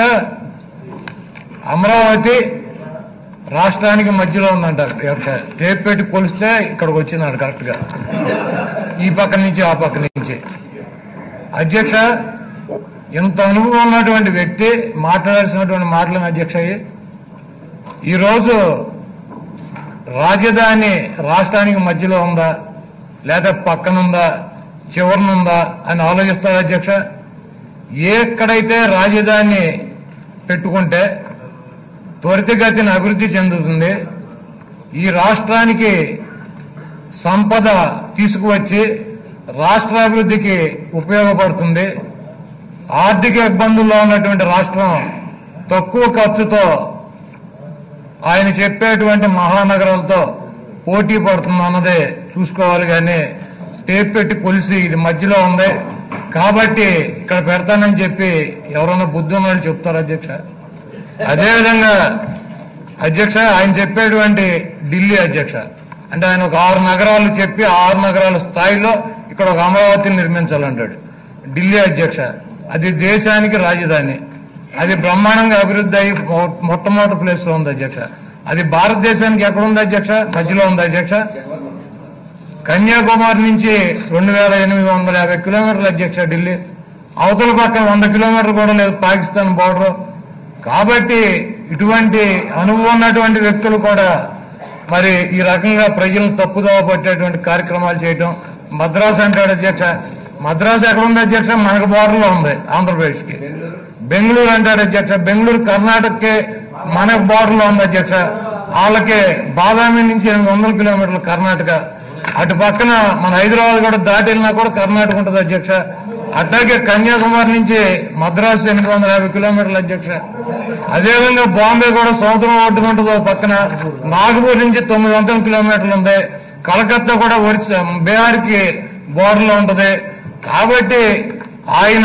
Speaker 2: అమరావతి రాష్ట్రానికి మధ్యలో ఉందంటారు అధ్యక్ష టేప్ పెట్టి కొలిస్తే ఇక్కడికి వచ్చినాడు కరెక్ట్ గా ఈ పక్క నుంచి ఆ పక్క నుంచి అధ్యక్ష ఇంత అనుభవం ఉన్నటువంటి వ్యక్తి మాట్లాడాల్సినటువంటి మాటలను అధ్యక్ష ఇవి. ఈరోజు రాజధాని రాష్ట్రానికి మధ్యలో ఉందా లేదా పక్కనుందా చివరనుందా అని ఆలోచిస్తాడు అధ్యక్ష ఎక్కడైతే రాజధాని పెట్టుకుంటే త్వరితగతిన అభివృద్ధి చెందుతుంది ఈ రాష్ట్రానికి సంపద తీసుకువచ్చి రాష్ట్రాభివృద్ధికి ఉపయోగపడుతుంది ఆర్థిక ఇబ్బందుల్లో ఉన్నటువంటి రాష్ట్రం తక్కువ ఖర్చుతో ఆయన చెప్పేటువంటి మహానగరాలతో పోటీ పడుతుంది అన్నదే చూసుకోవాలి కానీ టేప్ పెట్టి కొలిసి ఇది మధ్యలో ఉంది కాబట్టి ఇక్కడ పెడతానని చెప్పి ఎవరైనా బుద్ధి ఉన్నాడు చెప్తారు అధ్యక్ష అదేవిధంగా అధ్యక్ష ఆయన చెప్పేటువంటి ఢిల్లీ అధ్యక్ష అంటే ఆయన ఒక ఆరు నగరాలు చెప్పి ఆ ఆరు నగరాల స్థాయిలో ఇక్కడ ఒక అమరావతిని నిర్మించాలంటాడు ఢిల్లీ అధ్యక్ష అది దేశానికి రాజధాని అది బ్రహ్మాండంగా అభివృద్ధి అయ్యి మొ- మొట్టమొదటి ప్లేస్ లో ఉంది అధ్యక్ష అది భారతదేశానికి ఎక్కడ ఉంది అధ్యక్ష మధ్యలో ఉంది అధ్యక్ష కన్యాకుమారి నుంచి రెండు వేల ఎనిమిది వందల యాభై కిలోమీటర్ల అధ్యక్ష ఢిల్లీ అవతల పక్క వంద కిలోమీటర్లు కూడా లేదు పాకిస్తాన్ బోర్డర్ కాబట్టి ఇటువంటి అనుభవం ఉన్నటువంటి వ్యక్తులు కూడా మరి ఈ రకంగా ప్రజలను తప్పుదోవ పట్టేటువంటి కార్యక్రమాలు చేయటం మద్రాసు అంటాడు అధ్యక్ష మద్రాసు ఎక్కడ ఉంది అధ్యక్ష మనకు బోర్డర్లో ఉంది ఆంధ్రప్రదేశ్కి బెంగళూరు అంటాడు అధ్యక్ష బెంగళూరు కర్ణాటకకి మనకు బోర్డర్లో ఉంది అధ్యక్ష వాళ్ళకి బాదామి నుంచి ఎనిమిది వందల కిలోమీటర్లు కర్ణాటక అటు పక్కన మన హైదరాబాద్ కూడా దాటి వెళ్ళినా కూడా కర్ణాటక ఉంటుంది అధ్యక్ష అట్లాగే కన్యాకుమారి నుంచి మద్రాసు ఎనిమిది వందల యాభై కిలోమీటర్లు అధ్యక్ష అదేవిధంగా బాంబే కూడా సముద్రం ఒడ్డున ఉంటుంది ఓ పక్కన నాగపూర్ నుంచి తొమ్మిది వందల కిలోమీటర్లు ఉంది కలకత్తా కూడా ఒరిస్సా బీహార్కి బోర్డర్లో ఉంటుంది కాబట్టి ఆయన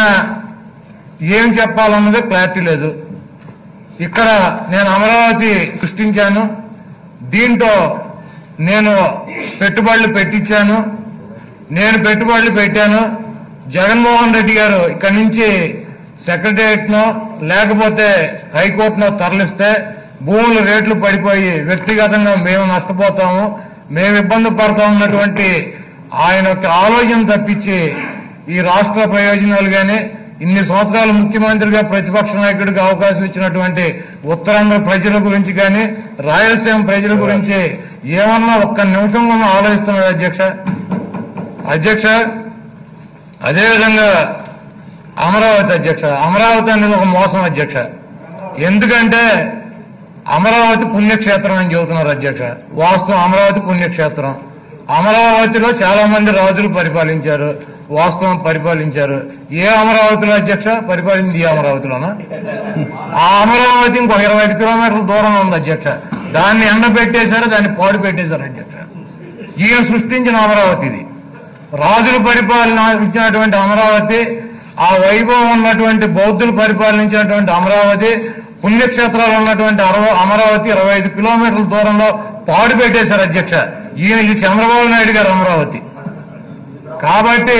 Speaker 2: ఏం చెప్పాలన్నది క్లారిటీ లేదు ఇక్కడ నేను అమరావతి సృష్టించాను దీంట్లో నేను పెట్టుబడులు పెట్టించాను నేను పెట్టుబడులు పెట్టాను జగన్మోహన్ రెడ్డి గారు ఇక్కడి నుంచి సెక్రటరియట్నో లేకపోతే హైకోర్టునో తరలిస్తే భూముల రేట్లు పడిపోయి వ్యక్తిగతంగా మేము నష్టపోతాము మేము ఇబ్బంది పడతా ఉన్నటువంటి ఆయన యొక్క ఆలోచన తప్పించి ఈ రాష్ట్ర ప్రయోజనాలు కానీ ఇన్ని సంవత్సరాలు ముఖ్యమంత్రిగా ప్రతిపక్ష నాయకుడిగా అవకాశం ఇచ్చినటువంటి ఉత్తరాంధ్ర ప్రజల గురించి కానీ రాయలసీమ ప్రజల గురించి ఏమన్నా ఒక్క నిమిషం కూడా ఆలోచిస్తున్నాడు అధ్యక్ష అధ్యక్ష అదేవిధంగా అమరావతి అధ్యక్ష అమరావతి అనేది ఒక మోసం అధ్యక్ష ఎందుకంటే అమరావతి పుణ్యక్షేత్రం అని చెబుతున్నారు అధ్యక్ష వాస్తవం అమరావతి పుణ్యక్షేత్రం అమరావతిలో చాలా మంది రాజులు పరిపాలించారు వాస్తవం పరిపాలించారు ఏ అమరావతిలో అధ్యక్ష పరిపాలింది ఈ అమరావతిలోనా ఆ అమరావతి ఇంకో ఇరవై ఐదు కిలోమీటర్ల దూరంలో ఉంది అధ్యక్ష దాన్ని ఎండ పెట్టేశారు దాన్ని పాడు పెట్టేశారు అధ్యక్ష ఈయన సృష్టించిన అమరావతి ఇది రాజులు పరిపాలన ఇచ్చినటువంటి అమరావతి ఆ వైభవం ఉన్నటువంటి బౌద్ధులు పరిపాలించినటువంటి అమరావతి పుణ్యక్షేత్రాలు ఉన్నటువంటి అరవ అమరావతి ఇరవై ఐదు కిలోమీటర్ల దూరంలో పాడు పెట్టేశారు అధ్యక్ష ఈయన ఇది చంద్రబాబు నాయుడు గారు అమరావతి కాబట్టి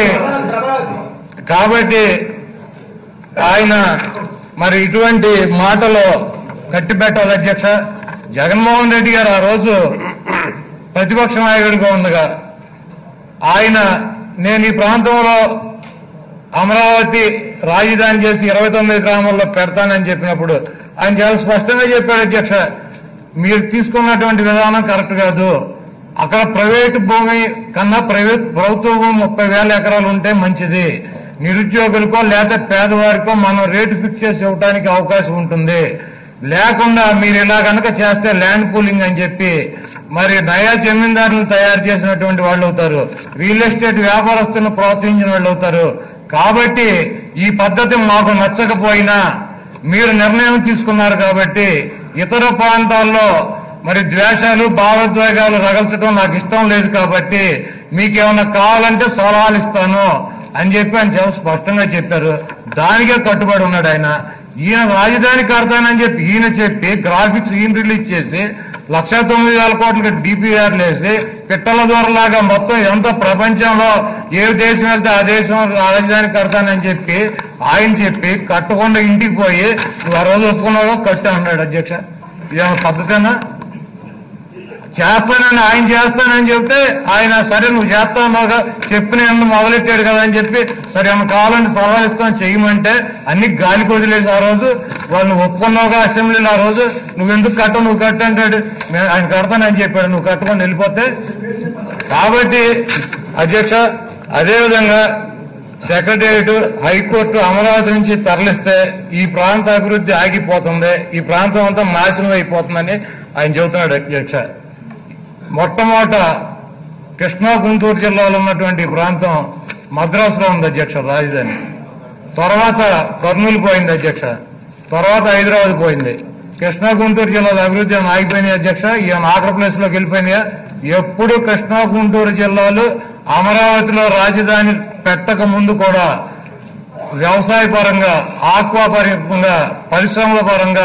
Speaker 2: కాబట్టి ఆయన మరి ఇటువంటి మాటలు కట్టిపెట్టాలి అధ్యక్ష జగన్మోహన్ రెడ్డి గారు ఆ రోజు ప్రతిపక్ష నాయకుడిగా ఉండగా ఆయన నేను ఈ ప్రాంతంలో అమరావతి రాజధాని చేసి ఇరవై తొమ్మిది గ్రామాల్లో పెడతానని చెప్పినప్పుడు ఆయన చాలా స్పష్టంగా చెప్పాడు అధ్యక్ష మీరు తీసుకున్నటువంటి విధానం కరెక్ట్ కాదు అక్కడ ప్రైవేటు భూమి కన్నా ప్రైవేట్ ప్రభుత్వ భూమి ముప్పై వేల ఎకరాలు ఉంటే మంచిది నిరుద్యోగులకో లేదా పేదవారికో మనం రేటు ఫిక్స్ చేసి ఇవ్వడానికి అవకాశం ఉంటుంది లేకుండా మీరు ఇలా కనుక చేస్తే ల్యాండ్ పూలింగ్ అని చెప్పి మరి నయా జమీందారులు తయారు చేసినటువంటి వాళ్ళు అవుతారు రియల్ ఎస్టేట్ వ్యాపారస్తులను ప్రోత్సహించిన వాళ్ళు అవుతారు కాబట్టి ఈ పద్ధతి మాకు నచ్చకపోయినా మీరు నిర్ణయం తీసుకున్నారు కాబట్టి ఇతర ప్రాంతాల్లో మరి ద్వేషాలు భావోద్వేగాలు రగల్చడం నాకు ఇష్టం లేదు కాబట్టి మీకేమన్నా కావాలంటే సలహాలు ఇస్తాను అని చెప్పి ఆయన చాలా స్పష్టంగా చెప్పారు దానికే కట్టుబడి ఉన్నాడు ఆయన ఈయన రాజధాని కడతానని చెప్పి ఈయన చెప్పి గ్రాఫిక్స్ ఈయన రిలీజ్ చేసి లక్ష తొమ్మిది వేల కోట్లకి డిపిఆర్ లేసి పిట్టల దూరలాగా మొత్తం ఎంత ప్రపంచంలో ఏ దేశం వెళ్తే ఆ దేశం రాజధాని కడతానని చెప్పి ఆయన చెప్పి కట్టకుండా ఇంటికి పోయి నువ్వు ఆ రోజు ఒప్పుకున్నావో కట్టు అన్నాడు అధ్యక్ష ఇదేమో పద్ధతేనా చేస్తానని ఆయన చేస్తానని చెప్తే ఆయన సరే నువ్వు చేస్తానుగా చెప్పిన ఏమన్నా మొదలెట్టాడు కదా అని చెప్పి సరే ఏమన్నా కావాలంటే సలహాలు ఇస్తాను చేయమంటే అన్ని గాలికి వదిలేసి ఆ రోజు వాళ్ళు ఒప్పుకున్నావుగా అసెంబ్లీలో ఆ రోజు నువ్వు ఎందుకు కట్టవు నువ్వు కట్టు అంటాడు నేను ఆయన కడతానని చెప్పాడు నువ్వు కట్టుకొని వెళ్ళిపోతే కాబట్టి అధ్యక్ష అదేవిధంగా సెక్రటేరియట్ హైకోర్టు అమరావతి నుంచి తరలిస్తే ఈ ప్రాంత అభివృద్ధి ఆగిపోతుంది ఈ ప్రాంతం అంతా నాశనం అయిపోతుందని ఆయన చెబుతున్నాడు అధ్యక్ష మొట్టమొదట కృష్ణా గుంటూరు జిల్లాలో ఉన్నటువంటి ఈ ప్రాంతం మద్రాసులో ఉంది అధ్యక్ష రాజధాని తర్వాత కర్నూలు పోయింది అధ్యక్ష తర్వాత హైదరాబాద్ పోయింది కృష్ణా గుంటూరు జిల్లాలో అభివృద్ధి ఏమైనా ఆగిపోయినాయి అధ్యక్ష ఈయన ఆఖరి ప్లేస్ లోకి వెళ్ళిపోయినాయా ఎప్పుడు కృష్ణా గుంటూరు జిల్లాలు అమరావతిలో రాజధాని పెట్టక ముందు కూడా వ్యవసాయ పరంగా ఆక్వా పరంగా పరిశ్రమల పరంగా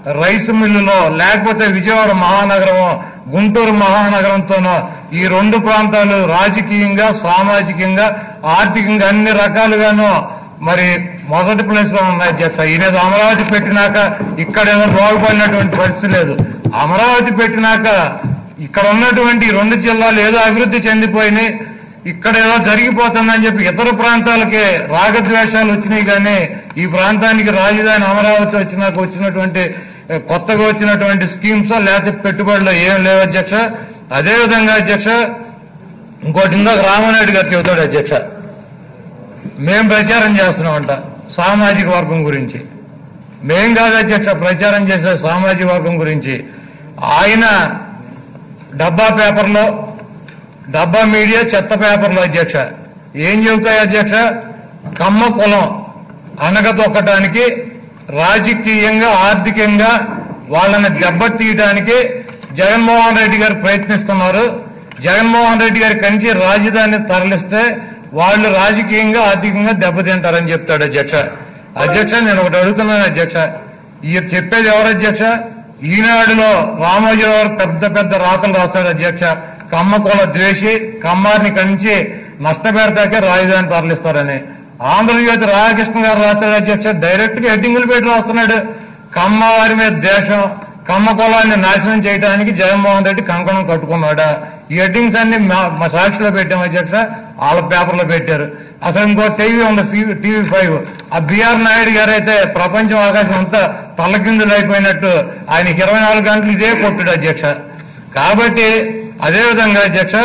Speaker 2: రైస్ మిల్లులో లేకపోతే విజయవాడ మహానగరమో గుంటూరు మహానగరంతోనో ఈ రెండు ప్రాంతాలు రాజకీయంగా సామాజికంగా ఆర్థికంగా అన్ని రకాలుగాను మరి మొదటి ప్లేస్ లో ఉన్నాయి అధ్యక్ష ఈయనేదో అమరావతి పెట్టినాక ఇక్కడ ఏదో బాగుపడినటువంటి పరిస్థితి లేదు అమరావతి పెట్టినాక ఇక్కడ ఉన్నటువంటి ఈ రెండు జిల్లాలు ఏదో అభివృద్ధి చెందిపోయినాయి ఇక్కడ ఏదో జరిగిపోతుందని చెప్పి ఇతర ప్రాంతాలకి రాగద్వేషాలు వచ్చినాయి కానీ ఈ ప్రాంతానికి రాజధాని అమరావతి వచ్చినాక వచ్చినటువంటి ఏ, కొత్తగా వచ్చినటువంటి స్కీమ్స్ లేకపోతే పెట్టుబడులు ఏం లేవు అధ్యక్ష అదేవిధంగా అధ్యక్ష ఇంకోటి ఇందాక రామనాయుడు గారు చెబుతాడు అధ్యక్ష మేం ప్రచారం చేస్తున్నామంట సామాజిక వర్గం గురించి మేం కాదు అధ్యక్ష ప్రచారం చేసే సామాజిక వర్గం గురించి ఆయన డబ్బా పేపర్లో డబ్బా మీడియా చెత్త పేపర్లో అధ్యక్ష ఏం చెబుతాయి అధ్యక్ష కమ్మ కులం అనగతొక్కటానికి రాజకీయంగా ఆర్థికంగా వాళ్ళని దెబ్బతీయడానికి జగన్మోహన్ రెడ్డి గారు ప్రయత్నిస్తున్నారు జగన్మోహన్ రెడ్డి గారి కంచి రాజధాని తరలిస్తే వాళ్ళు రాజకీయంగా ఆర్థికంగా దెబ్బతింటారని చెప్తాడు అధ్యక్ష అధ్యక్ష నేను ఒకటి అడుగుతున్నాను అధ్యక్ష ఈ చెప్పేది ఎవరు అధ్యక్ష ఈనాడులో రామోజీరావు గారు పెద్ద పెద్ద రాతలు రాస్తాడు అధ్యక్ష కమ్మ కుల ద్వేషి కమ్మారిని కంచి నష్టపెడతాకే రాజధాని తరలిస్తారని ఆంధ్రజ్యోతి రాధాకృష్ణ గారు రాస్తాడు అధ్యక్ష డైరెక్ట్ గా హెడ్డింగులు పెట్టి రాస్తున్నాడు కమ్మ వారి మీద దేశం కమ్మ కులాన్ని నాశనం చేయడానికి జగన్మోహన్ రెడ్డి కంకణం కట్టుకున్నాడా ఈ హెడ్డింగ్స్ అన్ని మా- మా సాక్షిలో పెట్టాం అధ్యక్ష వాళ్ళ పేపర్లో పెట్టారు అసలు ఇంకో టీవీ ఉంది టీవీ ఫైవ్ ఆ బిఆర్ నాయుడు గారు అయితే ప్రపంచం ఆకాశం అంతా తలకిందులు అయిపోయినట్టు ఆయనకి ఇరవై నాలుగు గంటలు ఇదే కొట్టుడు అధ్యక్ష కాబట్టి అదేవిధంగా అధ్యక్ష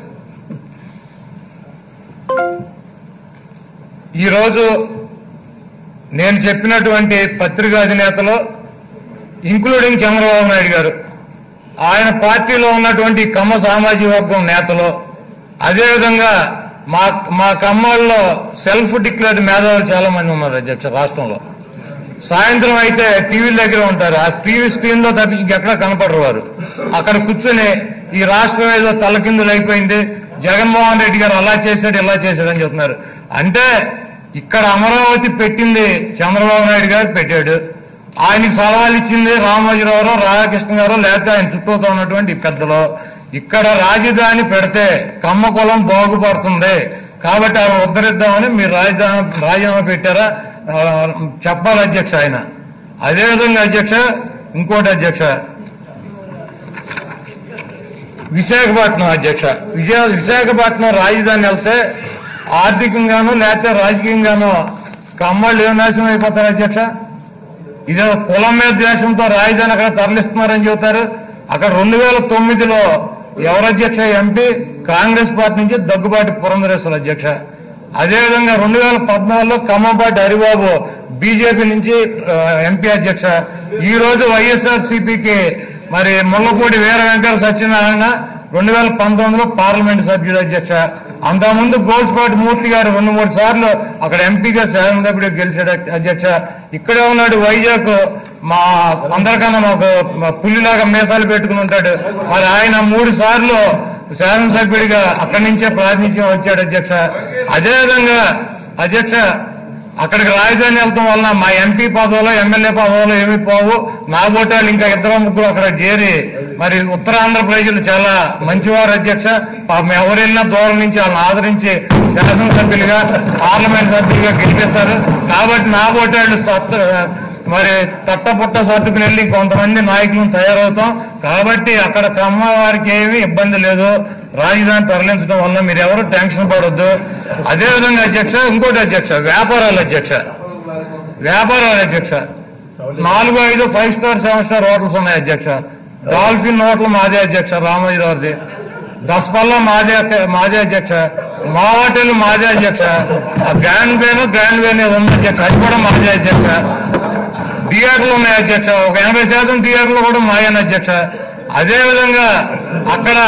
Speaker 2: ఈరోజు నేను చెప్పినటువంటి పత్రికా అధినేతలు ఇంక్లూడింగ్ చంద్రబాబు నాయుడు గారు ఆయన పార్టీలో ఉన్నటువంటి కమ్మ సామాజిక వర్గం నేతలు అదేవిధంగా మా మా కమ్మాల్లో సెల్ఫ్ డిక్లేర్డ్ మేధావులు చాలా మంది ఉన్నారు అధ్యక్ష రాష్ట్రంలో సాయంత్రం అయితే టీవీల దగ్గర ఉంటారు ఆ టీవీ స్క్రీన్ లో తప్పించి ఇంకెక్కడ కనపడరు వారు అక్కడ కూర్చుని ఈ రాష్ట్రం ఏదో తలకిందులు అయిపోయింది జగన్మోహన్ రెడ్డి గారు అలా చేశాడు ఇలా చేశాడు అని చెప్తున్నారు అంటే ఇక్కడ అమరావతి పెట్టింది చంద్రబాబు నాయుడు గారు పెట్టాడు ఆయనకి సలహాలు ఇచ్చింది రామోజీరావు రాధాకృష్ణ గారు లేకపోతే ఆయన చుట్టూతో ఉన్నటువంటి ఈ పెద్దలు ఇక్కడ రాజధాని పెడితే కమ్మ కులం బాగుపడుతుంది కాబట్టి ఆయన ఉద్ధరిద్దామని మీరు రాజధాని రాజీనామా పెట్టారా ఆ, చెప్పాలి అధ్యక్ష ఆయన అదేవిధంగా అధ్యక్ష ఇంకోటి అధ్యక్ష విశాఖపట్నం అధ్యక్ష విజయ విశాఖపట్నం రాజధాని వెళ్తే ఆర్థికంగాను లేకపోతే రాజకీయంగాను కమ్మళ్ళు ఏం నాశనం అయిపోతారు అధ్యక్ష ఇదే కులం మీద ద్వేషంతో రాజధాని అక్కడ తరలిస్తున్నారని చెబుతారు అక్కడ రెండు వేల తొమ్మిదిలో ఎవరు అధ్యక్ష ఎంపీ కాంగ్రెస్ పార్టీ నుంచి దగ్గుబాటి పురంధరేశ్వర అధ్యక్ష అదేవిధంగా రెండు వేల పద్నాలుగులో ఖమ్మంపాటి హరిబాబు బీజేపీ నుంచి ఆ, ఎంపీ అధ్యక్ష ఈ రోజు వైఎస్ఆర్ సిపికి మరి ముల్లపూడి వీర వెంకట సత్యనారాయణ రెండు వేల పంతొమ్మిదిలో పార్లమెంట్ సభ్యుడు అధ్యక్ష అంతకుముందు గోల్స్పాటి మూర్తి గారు రెండు మూడు సార్లు అక్కడ ఎంపీగా శాసనసభ్యుడు గెలిచాడు అధ్యక్ష ఇక్కడే ఉన్నాడు వైజాగ్ మా అందరికన్నా మాకు మా పులిలాగా మీసాలు పెట్టుకుని ఉంటాడు మరి ఆయన మూడు సార్లు శాసనసభ్యుడిగా అక్కడి నుంచే ప్రాతినిధ్యం వచ్చాడు అధ్యక్ష అదేవిధంగా అధ్యక్ష అక్కడికి రాజధాని వెళ్తాం వలన మా ఎంపీ పదవులు ఎమ్మెల్యే పదవులు ఏమి పోవు నా ఓటాలు ఇంకా ఇద్దరు ముగ్గురు అక్కడ చేరి మరి ఉత్తరాంధ్ర ప్రజలు చాలా మంచివారు అధ్యక్ష పాపం ఎవరు వెళ్ళినా దూరం నుంచి వాళ్ళని ఆదరించి శాసనసభ్యులుగా పార్లమెంట్ సభ్యులుగా గెలిపిస్తారు కాబట్టి నా ఓటాళ్ళు సత్త- మరి తట్టపుట్ట సర్దుకుని వెళ్ళి కొంతమంది నాయకులను తయారవుతాం కాబట్టి అక్కడ కమ్మ వారికి ఏమీ ఇబ్బంది లేదు రాజధాని తరలించడం వల్ల మీరు ఎవరు టెన్షన్ పడొద్దు అదేవిధంగా అధ్యక్ష ఇంకోటి అధ్యక్ష వ్యాపారాలు అధ్యక్ష వ్యాపారాలు అధ్యక్ష నాలుగు ఐదు five star seven star hotels ఉన్నాయి అధ్యక్ష డాల్ఫిన్ హోటల్ మాదే అధ్యక్ష రామోజీరావుది దసపల్లా మాదే అక్క- మాదే అధ్యక్ష మా హోటల్ మాదే అధ్యక్ష ఆ గ్రాండ్ వేను గ్రాండ్ వేన్ ఏదో ఉంది అధ్యక్ష అది కూడా మాదే అధ్యక్ష థియేటర్లు ఉన్నాయి అధ్యక్ష ఒక ఎనభై శాతం థియేటర్లు కూడా మాయన అధ్యక్ష అదే విధంగా అక్కడ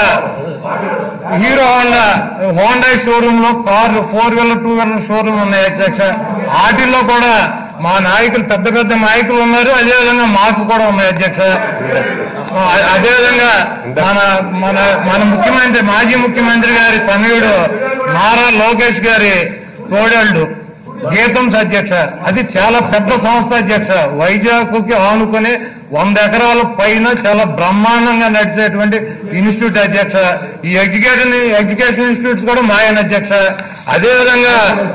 Speaker 2: హీరో హోండా హోండా షోరూమ్ లో car four wheeler two wheeler showroom ఉన్నాయి అధ్యక్ష వాటిల్లో కూడా మా నాయకులు పెద్ద పెద్ద నాయకులు ఉన్నారు అదే విధంగా మాకు కూడా ఉన్నాయి అధ్యక్ష ఆ- అదే విధంగా మన మన మన ముఖ్యమంత్రి మాజీ ముఖ్యమంత్రి గారి తనయుడు నారా లోకేష్ గారి కోడళ్ళు గీతంస్ అధ్యక్ష అది చాలా పెద్ద సంస్థ అధ్యక్ష వైజాగ్కి ఆనుకుని వంద ఎకరాల పైన చాలా బ్రహ్మాండంగా నడిచేటువంటి ఇన్స్టిట్యూట్ అధ్యక్ష ఈ ఎడ్యుకేషన్ ఎడ్యుకేషన్ ఇన్స్టిట్యూట్స్ కూడా మాయన అధ్యక్ష అదేవిధంగా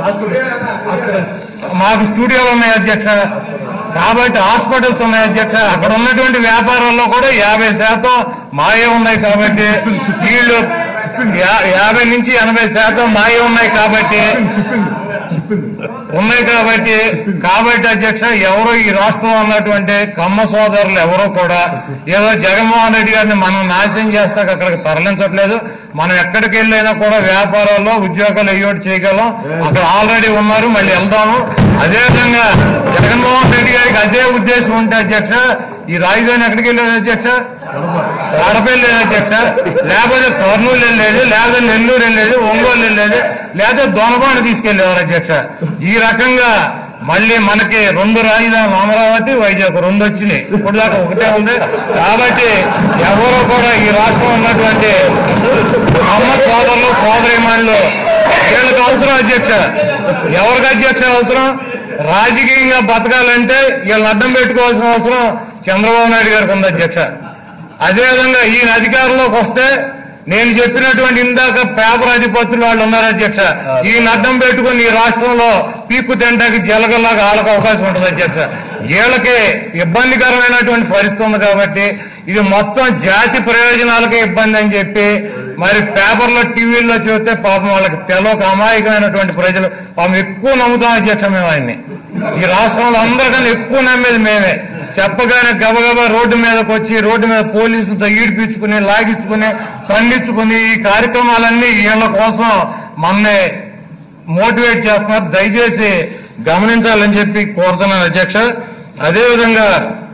Speaker 2: మాకు స్టూడియోలు ఉన్నాయి అధ్యక్ష కాబట్టి హాస్పిటల్స్ ఉన్నాయి అధ్యక్ష అక్కడ ఉన్నటువంటి వ్యాపారాల్లో కూడా యాభై శాతం మాయే ఉన్నాయి కాబట్టి వీళ్ళు యా- యాభై నుంచి ఎనభై శాతం మాయే ఉన్నాయి కాబట్టి ఉన్నాయి కాబట్టి కాబట్టి అధ్యక్ష ఎవరు ఈ రాష్ట్రంలో ఉన్నటువంటి కమ్మ సోదరులు ఎవరు కూడా ఏదో జగన్మోహన్ రెడ్డి గారిని మనం నాశనం చేస్తాక అక్కడికి తరలించట్లేదు మనం ఎక్కడికి వెళ్ళైనా కూడా వ్యాపారాల్లో ఉద్యోగాలు అయ్యోటి చేయగలం అక్కడ ఆల్రెడీ ఉన్నారు మళ్ళీ వెళ్దాము అదేవిధంగా జగన్మోహన్ రెడ్డి గారికి అదే ఉద్దేశం ఉంటే అధ్యక్ష ఈ రాజధాని ఎక్కడికి వెళ్ళేది అధ్యక్ష కడప వెళ్ళేది అధ్యక్ష లేకపోతే కర్నూలు వెళ్ళేది లేకపోతే నెల్లూరు వెళ్ళేది ఒంగోలు వెళ్ళేది లేకపోతే దొనబాటు తీసుకెళ్లేవారు అధ్యక్ష ఈ రకంగా మళ్ళీ మనకి రెండు రాజధానులు అమరావతి వైజాగ్ రెండు వచ్చినాయి ఇప్పుడు దాకా ఒకటే ఉంది కాబట్టి ఎవరు కూడా ఈ రాష్ట్రం ఉన్నటువంటి అమ్మ సోదరులు సోదరిమణులు వీళ్ళకి అవసరం అధ్యక్ష ఎవరికి అధ్యక్ష అవసరం రాజకీయంగా బతకాలంటే వీళ్ళని అడ్డం పెట్టుకోవాల్సిన అవసరం చంద్రబాబు నాయుడు గారికి ఉంది అధ్యక్ష అదేవిధంగా ఈయన అధికారంలోకి వస్తే నేను చెప్పినటువంటి ఇందాక పేపర్ అధిపతులు వాళ్ళు ఉన్నారు అధ్యక్ష ఈయన అడ్డం పెట్టుకుని ఈ రాష్ట్రంలో పీక్కు తింటాకి జలగల్లాగా వాళ్ళకి అవకాశం ఉంటుంది అధ్యక్ష వీళ్ళకి ఇబ్బందికరమైనటువంటి పరిస్థితి ఉంది కాబట్టి ఇది మొత్తం జాతి ప్రయోజనాలకే ఇబ్బంది అని చెప్పి మరి పేపర్లో టీవీల్లో చూస్తే పాపం వాళ్ళకి తెలవక అమాయకమైనటువంటి ప్రజలు పాపం ఎక్కువ నమ్ముతాం అధ్యక్ష మేము ఆయన్ని ఈ రాష్ట్రంలో అందరికన్నా ఎక్కువ నమ్మేది మేమే చెప్పగానే గబగబా రోడ్డు మీదకి వచ్చి రోడ్డు మీద పోలీసులతో ఈడిపించుకుని లాగించుకుని ఖండించుకుని ఈ కార్యక్రమాలన్నీ వీళ్ళ కోసం మన్నే మోటివేట్ చేస్తున్నారు దయచేసి గమనించాలని చెప్పి కోరుతున్నాను అధ్యక్ష అదేవిధంగా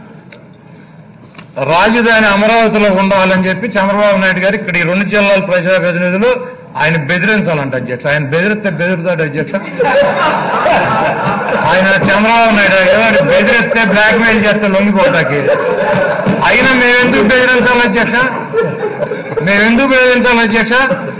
Speaker 2: రాజధాని అమరావతిలో ఉండాలని చెప్పి చంద్రబాబు నాయుడు గారు ఇక్కడ ఈ రెండు జిల్లాల ప్రజాప్రతినిధులు ఆయన బెదిరించాలంట అధ్యక్ష ఆయన బెదిరిస్తే బెదిరితాడు అధ్యక్ష ఆయన చంద్రబాబు నాయుడు ఏమంటే బెదిరిస్తే బ్లాక్ మెయిల్ చేస్తే లొంగిపోతాకి అయినా మేమెందుకు బెదిరించాలి అధ్యక్ష మేమెందుకు బెదిరించాలి అధ్యక్ష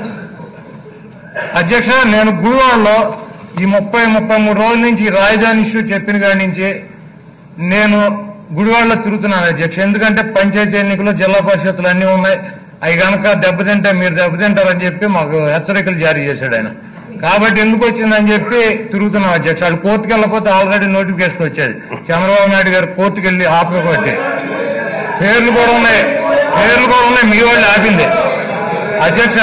Speaker 2: అధ్యక్ష నేను గుడివాడలో ఈ ముప్పై ముప్పై మూడు రోజుల నుంచి ఈ రాజధాని ఇష్యూ చెప్పిన కాడి నుంచి నేను గుడివాడలో తిరుగుతున్నాను అధ్యక్ష ఎందుకంటే పంచాయతీ ఎన్నికలు జిల్లా పరిషత్తులు అన్నీ ఉన్నాయి అవి కనుక దెబ్బతింటే మీరు దెబ్బతింటారని చెప్పి మాకు హెచ్చరికలు జారీ చేశాడు ఆయన కాబట్టి ఎందుకు వచ్చిందని చెప్పి తిరుగుతున్నాం అధ్యక్ష వాళ్ళు కోర్టుకు వెళ్ళకపోతే ఆల్రెడీ నోటిఫికేషన్ వచ్చేది చంద్రబాబు నాయుడు గారు కోర్టుకు వెళ్ళి ఆపకపోతే పేర్లు కూడా ఉన్నాయి పేర్లు కూడా ఉన్నాయి మీ వాళ్ళు ఆపింది అధ్యక్ష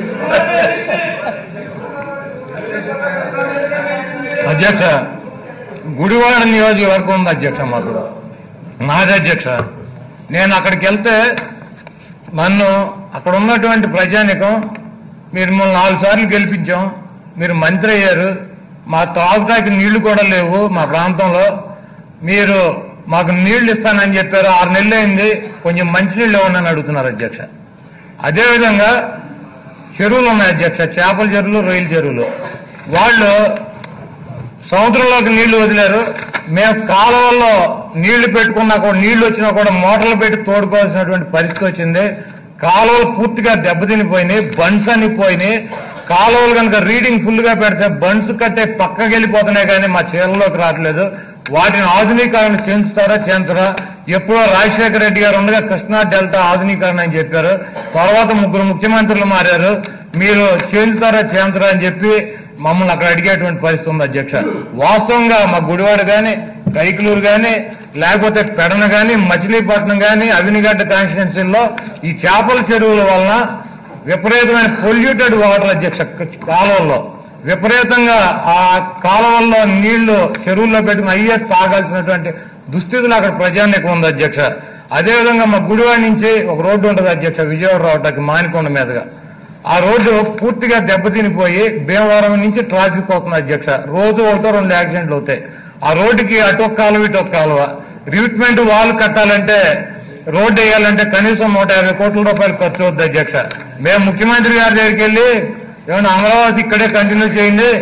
Speaker 2: అధ్యక్ష గుడివాడ నియోజకవర్గం ఉంది అధ్యక్ష మాకు నాది అధ్యక్ష నేను అక్కడికి వెళ్తే నన్ను అక్కడ ఉన్నటువంటి ప్రజానికం మీరు మిమ్మల్ని నాలుగు సార్లు గెలిపించాం మీరు మంత్రి అయ్యారు మా తాగుటాకి నీళ్లు కూడా లేవు మా ప్రాంతంలో మీరు మాకు నీళ్లు ఇస్తానని చెప్పారు ఆరు నెలలు అయింది కొంచెం మంచినీళ్ళు ఇవ్వండి అని అడుగుతున్నారు అధ్యక్ష అదేవిధంగా చెరువులు ఉన్నాయి అధ్యక్ష చేపల చెరువులు రొయ్యల చెరువులు వాళ్ళు సముద్రంలోకి నీళ్లు వదిలారు మేము కాలువల్లో నీళ్లు పెట్టుకున్నా కూడా నీళ్లు వచ్చినా కూడా మోటార్లు పెట్టి తోడుకోవాల్సినటువంటి పరిస్థితి వచ్చింది కాలువలు పూర్తిగా దెబ్బతినిపోయినాయి బండ్స్ అని పోయినాయి కాలువలు కనుక రీడింగ్ ఫుల్ గా పెడితే బండ్స్ కట్టే పక్కకి వెళ్ళిపోతున్నాయి కానీ మా చీరలోకి రావట్లేదు వాటిని ఆధునీకరణ చేయించుతారా చేయించరా ఎప్పుడో రాజశేఖర రెడ్డి గారు ఉండగా కృష్ణా డెల్టా ఆధునీకరణ అని చెప్పారు తర్వాత ముగ్గురు ముఖ్యమంత్రులు మారారు మీరు చేయించుతారా చేయించరా అని చెప్పి మమ్మల్ని అక్కడ అడిగేటువంటి పరిస్థితి ఉంది అధ్యక్ష వాస్తవంగా మా గుడివాడ కానీ కైకలూరు కానీ లేకపోతే పెడన కానీ మచిలీపట్నం కానీ అవినిగడ్డ కాన్స్టిట్యున్సీల్లో ఈ చేపల చెరువుల వలన విపరీతమైన పొల్యూటెడ్ వాటర్ అధ్యక్ష కాలువల్లో విపరీతంగా ఆ కాలువల్లో నీళ్లు చెరువుల్లో పెట్టుకుని అయ్యే తాగాల్సినటువంటి దుస్థితులు అక్కడ ప్రజానికి ఉంది అధ్యక్ష అదేవిధంగా మా గుడివాడ నుంచి ఒక రోడ్డు ఉంటుంది అధ్యక్ష విజయవాడ రావటానికి మానికొండ మీదుగా ఆ రోడ్డు పూర్తిగా దెబ్బతినిపోయి భీమవరం నుంచి ట్రాఫిక్ అవుతుంది అధ్యక్ష రోజు ఒకటో రెండు యాక్సిడెంట్లు అవుతాయి ఆ రోడ్డుకి అటు ఒక కాలువ ఇటు ఒక కాలువ రివిట్మెంట్ వాల్ కట్టాలంటే రోడ్డు వేయాలంటే కనీసం నూట యాభై కోట్ల రూపాయలు ఖర్చు అవుద్ది అధ్యక్ష మేము ముఖ్యమంత్రి గారి దగ్గరికి వెళ్ళి ఏమన్నా అమరావతి ఇక్కడే కంటిన్యూ చేయండి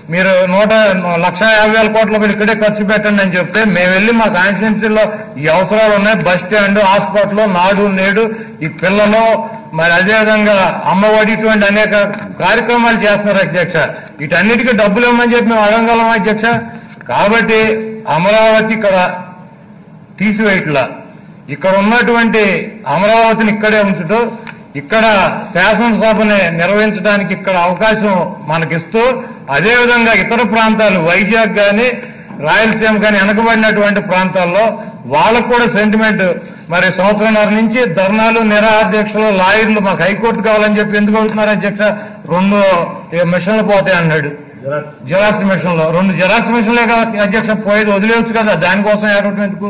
Speaker 2: మీరు నూట లక్ష యాభై వేల కోట్ల మీరు ఇక్కడే ఖర్చు పెట్టండి అని చెప్తే మేము వెళ్ళి మా కాన్స్టిట్యున్సీలో ఈ అవసరాలు ఉన్నాయి బస్ స్టాండ్ హాస్పిటల్ నాడు నేడు ఈ పిల్లలు మరి అదేవిధంగా అమ్మఒడి ఇటువంటి అనేక కార్యక్రమాలు చేస్తున్నారు అధ్యక్ష వీటన్నిటికీ డబ్బులు ఇవ్వమని చెప్పి మేము అడగగలం అధ్యక్ష కాబట్టి అమరావతి ఇక్కడ తీసివేయట్లా ఇక్కడ ఉన్నటువంటి అమరావతిని ఇక్కడే ఉంచుతూ ఇక్కడ శాసనసభని నిర్వహించడానికి ఇక్కడ అవకాశం మనకిస్తూ అదేవిధంగా ఇతర ప్రాంతాలు వైజాగ్ కానీ రాయలసీమ కానీ వెనకబడినటువంటి ప్రాంతాల్లో వాళ్ళకు కూడా సెంటిమెంట్ మరి సంవత్సరంన్నర నుంచి ధర్నాలు నిరాధ్యక్షులు లాయర్లు మాకు హైకోర్టు కావాలని చెప్పి ఎందుకు అడుగుతున్నారు అధ్యక్ష రెండు ఏ, మిషన్లు పోతాయి అన్నాడు జిరాక్స్ మిషన్ లో రెండు జిరాక్స్ మిషన్లే కదా అధ్యక్ష పోయేది వదిలేవచ్చు కదా దానికోసం ఏడవటం ఎందుకు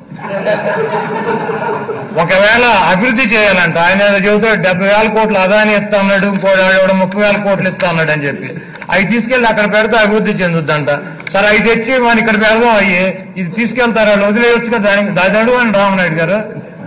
Speaker 2: ఒకవేళ అభివృద్ధి చేయాలంట ఆయన ఏదో చెబుతాడు డెబ్బై వేల కోట్లు అదాని ఇస్తా అన్నాడు ఇంకోటి ఆడేవాడు ముప్పై వేల కోట్లు ఇస్తా అన్నాడు అని చెప్పి అవి తీసుకెళ్లి అక్కడ పెడితే అభివృద్ధి చెందుద్దంట సరే అవి తెచ్చి మనం ఇక్కడ పెడదాం అయ్యి ఇది తీసుకెళ్తారు వాళ్ళు వదిలేయచ్చు కదా దానికి దాని అడుగు రామనాయుడు గారు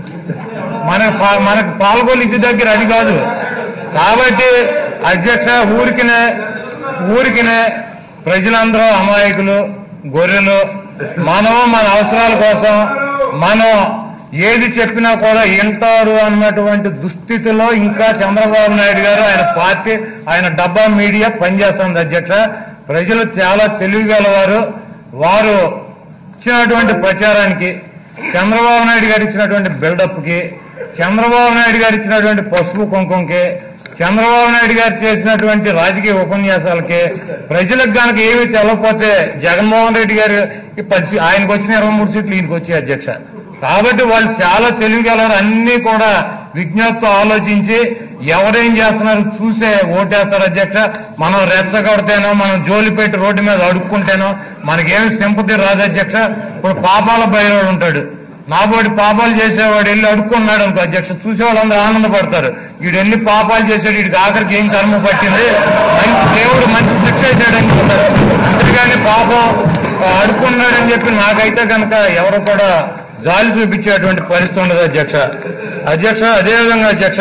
Speaker 2: మనకు పా- మనకు పాల్గొని ఇంటి దగ్గర అది కాదు కాబట్టి అధ్యక్ష ఊరికినే ఊరికినే ప్రజలందరూ అమాయకులు గొర్రెలు మనం మన అవసరాల కోసం మనం ఏది చెప్పినా కూడా వింటారు అన్నటువంటి దుస్థితిలో ఇంకా చంద్రబాబు నాయుడు గారు ఆయన పార్టీ ఆయన డబ్బా మీడియా పనిచేస్తుంది అధ్యక్ష ప్రజలు చాలా తెలివిగలవారు వారు ఇచ్చినటువంటి ప్రచారానికి చంద్రబాబు నాయుడు గారు ఇచ్చినటువంటి బిల్డప్ కి చంద్రబాబు నాయుడు గారు ఇచ్చినటువంటి పసుపు కుంకుమకి చంద్రబాబు నాయుడు గారు చేసినటువంటి రాజకీయ ఉపన్యాసాలకి ప్రజలకు గనక ఏమి తెలవకపోతే జగన్మోహన్ రెడ్డి గారు ఈ పది ఆయనకు వచ్చిన ఇరవై మూడు సీట్లు ఈయనకు వచ్చాయి అధ్యక్ష కాబట్టి వాళ్ళు చాలా తెలివిగలరు అన్ని కూడా విజ్ఞప్తితో ఆలోచించి ఎవరేం చేస్తున్నారు చూసే ఓటేస్తారు అధ్యక్ష మనం రెచ్చగొడితేనో మనం జోలి పెట్టి రోడ్డు మీద అడుక్కుంటేనో మనకేమి సింపతి రాదు అధ్యక్ష ఇప్పుడు పాపాల బయలుడు ఉంటాడు నాబోటి పాపాలు చేసేవాడు వెళ్ళి అడుక్కున్నాడు అనుకో అధ్యక్ష చూసేవాళ్ళందరూ ఆనందపడతారు వీడు వెళ్ళి పాపాలు చేసాడు వీడికి ఆఖరికి ఏం కర్మ పట్టింది మంచి దేవుడు మంచి శిక్ష వేసాడు అనుకుంటారు అందుకని పాపం ఆ, అడుక్కున్నాడని చెప్పి నాకైతే కనుక ఎవరు కూడా జాలి చూపించేటువంటి పరిస్థితి ఉండదు అధ్యక్ష అధ్యక్ష అదేవిధంగా అధ్యక్ష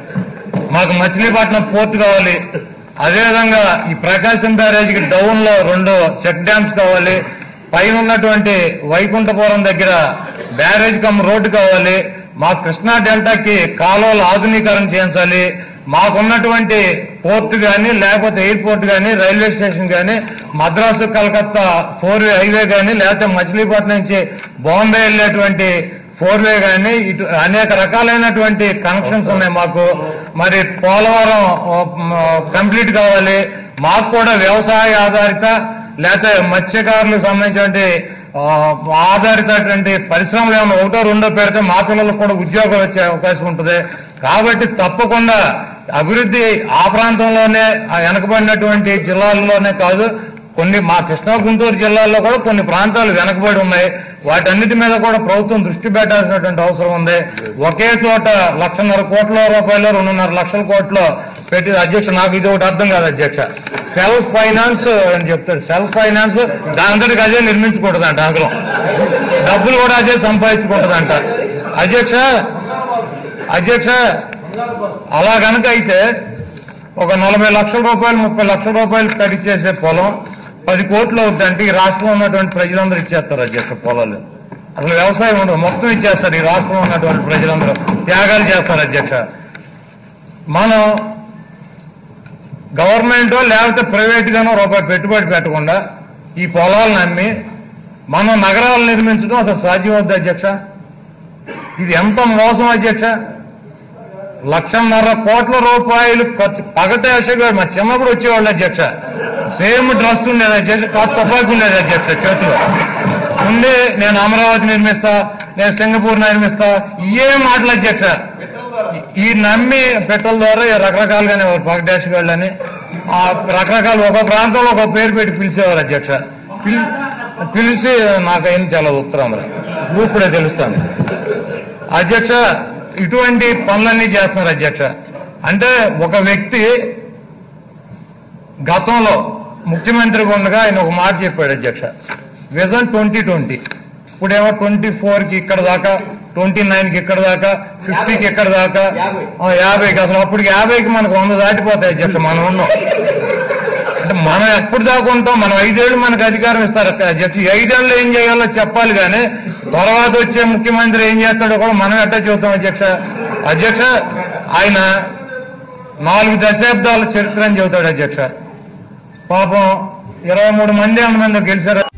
Speaker 2: మాకు మచిలీపట్నం పోర్ట్ కావాలి అదేవిధంగా ఈ ప్రకాశం బ్యారేజ్కి డౌన్ లో రెండు చెక్ డ్యామ్స్ కావాలి పైన ఉన్నటువంటి వైకుంఠపురం దగ్గర బ్యారేజ్ కమ్ రోడ్డు కావాలి మా కృష్ణా డెల్టాకి కాలువలు ఆధునీకరణ చేయించాలి మాకున్నటువంటి పోర్ట్ కానీ లేకపోతే ఎయిర్పోర్ట్ కానీ రైల్వే స్టేషన్ కానీ Madras Calcutta four way highway కానీ లేకపోతే మచిలీపట్నం నుంచి బాంబే వెళ్ళేటువంటి ఫోర్ వే కానీ ఇటు అనేక రకాలైనటువంటి కనెక్షన్స్ ఉన్నాయి మాకు మరి పోలవరం కంప్లీట్ కావాలి మాకు కూడా వ్యవసాయ ఆధారిత లేకపోతే మత్స్యకారులకు సంబంధించినటువంటి ఆ, ఆధారితటువంటి పరిశ్రమలు ఏమైనా ఒకటో రెండో పెడితే మా పిల్లలకు కూడా ఉద్యోగం వచ్చే అవకాశం ఉంటుంది కాబట్టి తప్పకుండా అభివృద్ధి ఆ ప్రాంతంలోనే ఆ వెనకబడినటువంటి జిల్లాల్లోనే కాదు కొన్ని మా కృష్ణా గుంటూరు జిల్లాల్లో కూడా కొన్ని ప్రాంతాలు వెనకబడి ఉన్నాయి వాటన్నిటి మీద కూడా ప్రభుత్వం దృష్టి పెట్టాల్సినటువంటి అవసరం ఉంది ఒకే చోట లక్షన్నర కోట్ల రూపాయలు రెండున్నర లక్షల కోట్లు పెట్టి అధ్యక్ష నాకు ఇది ఒకటి అర్థం కాదు అధ్యక్ష సెల్ఫ్ ఫైనాన్స్ అని చెప్తాడు సెల్ఫ్ ఫైనాన్స్ దాని అందరికి అదే నిర్మించకూడదంట ఆగ్రహం డబ్బులు కూడా అదే సంపాదించుకుంటుందంట అధ్యక్ష అధ్యక్ష అలా గనక అయితే ఒక నలభై లక్షల రూపాయలు ముప్పై లక్షల రూపాయలు ఖరీదు చేసే పొలం పది కోట్లు అవుతుందంటే ఈ రాష్ట్రంలో ఉన్నటువంటి ప్రజలందరూ ఇచ్చేస్తారు అధ్యక్ష పొలాలు అసలు వ్యవసాయం ఉండదు మొత్తం ఇచ్చేస్తారు ఈ రాష్ట్రంలో ఉన్నటువంటి ప్రజలందరూ త్యాగాలు చేస్తారు అధ్యక్ష మనం గవర్నమెంట్ లేకపోతే ప్రైవేట్ గానో రూపాయి పెట్టుబడి పెట్టకుండా ఈ పొలాలను అమ్మి మనం నగరాలు నిర్మించడం అసలు సాధ్యం అవుద్ది అధ్యక్ష ఇది ఎంత మోసం అధ్యక్ష లక్షన్నర కోట్ల రూపాయలు ఖర్చు పగటే అశోక్ మా చిన్నప్పుడు వచ్చేవాళ్ళు అధ్యక్ష సేమ్ డ్రెస్ ఉండేది అధ్యక్ష కాదు తుపాకి ఉండేది అధ్యక్ష చేతిలో ఉండి నేను అమరావతి నిర్మిస్తా నేను సింగపూర్ నిర్మిస్తా ఇవే మాటలు అధ్యక్ష ఈ నమ్మి పెట్టల ద్వారా ఈ రకరకాలుగానే పగడాష్ అని ఆ రకరకాల ఒక ప్రాంతంలో ఒక పేరు పెట్టి పిలిచేవారు అధ్యక్ష పిలి- పిలిచి నాకైనా చాలా ఉత్తరం ఇప్పుడే తెలుస్తాను అధ్యక్ష ఇటువంటి పనులన్నీ చేస్తున్నారు అధ్యక్ష అంటే ఒక వ్యక్తి గతంలో ముఖ్యమంత్రిగా ఉండగా ఆయన ఒక మాట చెప్పాడు అధ్యక్ష విజన్ ట్వంటీ ట్వంటీ ఇప్పుడేమో ట్వంటీ కి ఇక్కడ దాకా ట్వంటీ కి ఇక్కడ దాకా ఫిఫ్టీకి ఇక్కడ దాకా ఆ, యాభైకి అసలు అప్పటికి యాభైకి మనకు వంద దాటిపోతాయి అధ్యక్ష మనం ఉన్నాం అంటే మనం ఎప్పుడు దాకా ఉంటాం మనం ఐదేళ్లు మనకు అధికారం ఇస్తారు అక్క అధ్యక్ష ఈ ఐదేళ్ళు ఏం చేయాలో చెప్పాలి కానీ తర్వాత వచ్చే ముఖ్యమంత్రి ఏం చేస్తాడో కూడా మనం ఎట్టా చూద్దాం అధ్యక్ష అధ్యక్ష ఆయన నాలుగు దశాబ్దాల చరిత్ర అని చెబుతాడు అధ్యక్ష పాపం ఇరవై మూడు మంది మంది గెలిచారు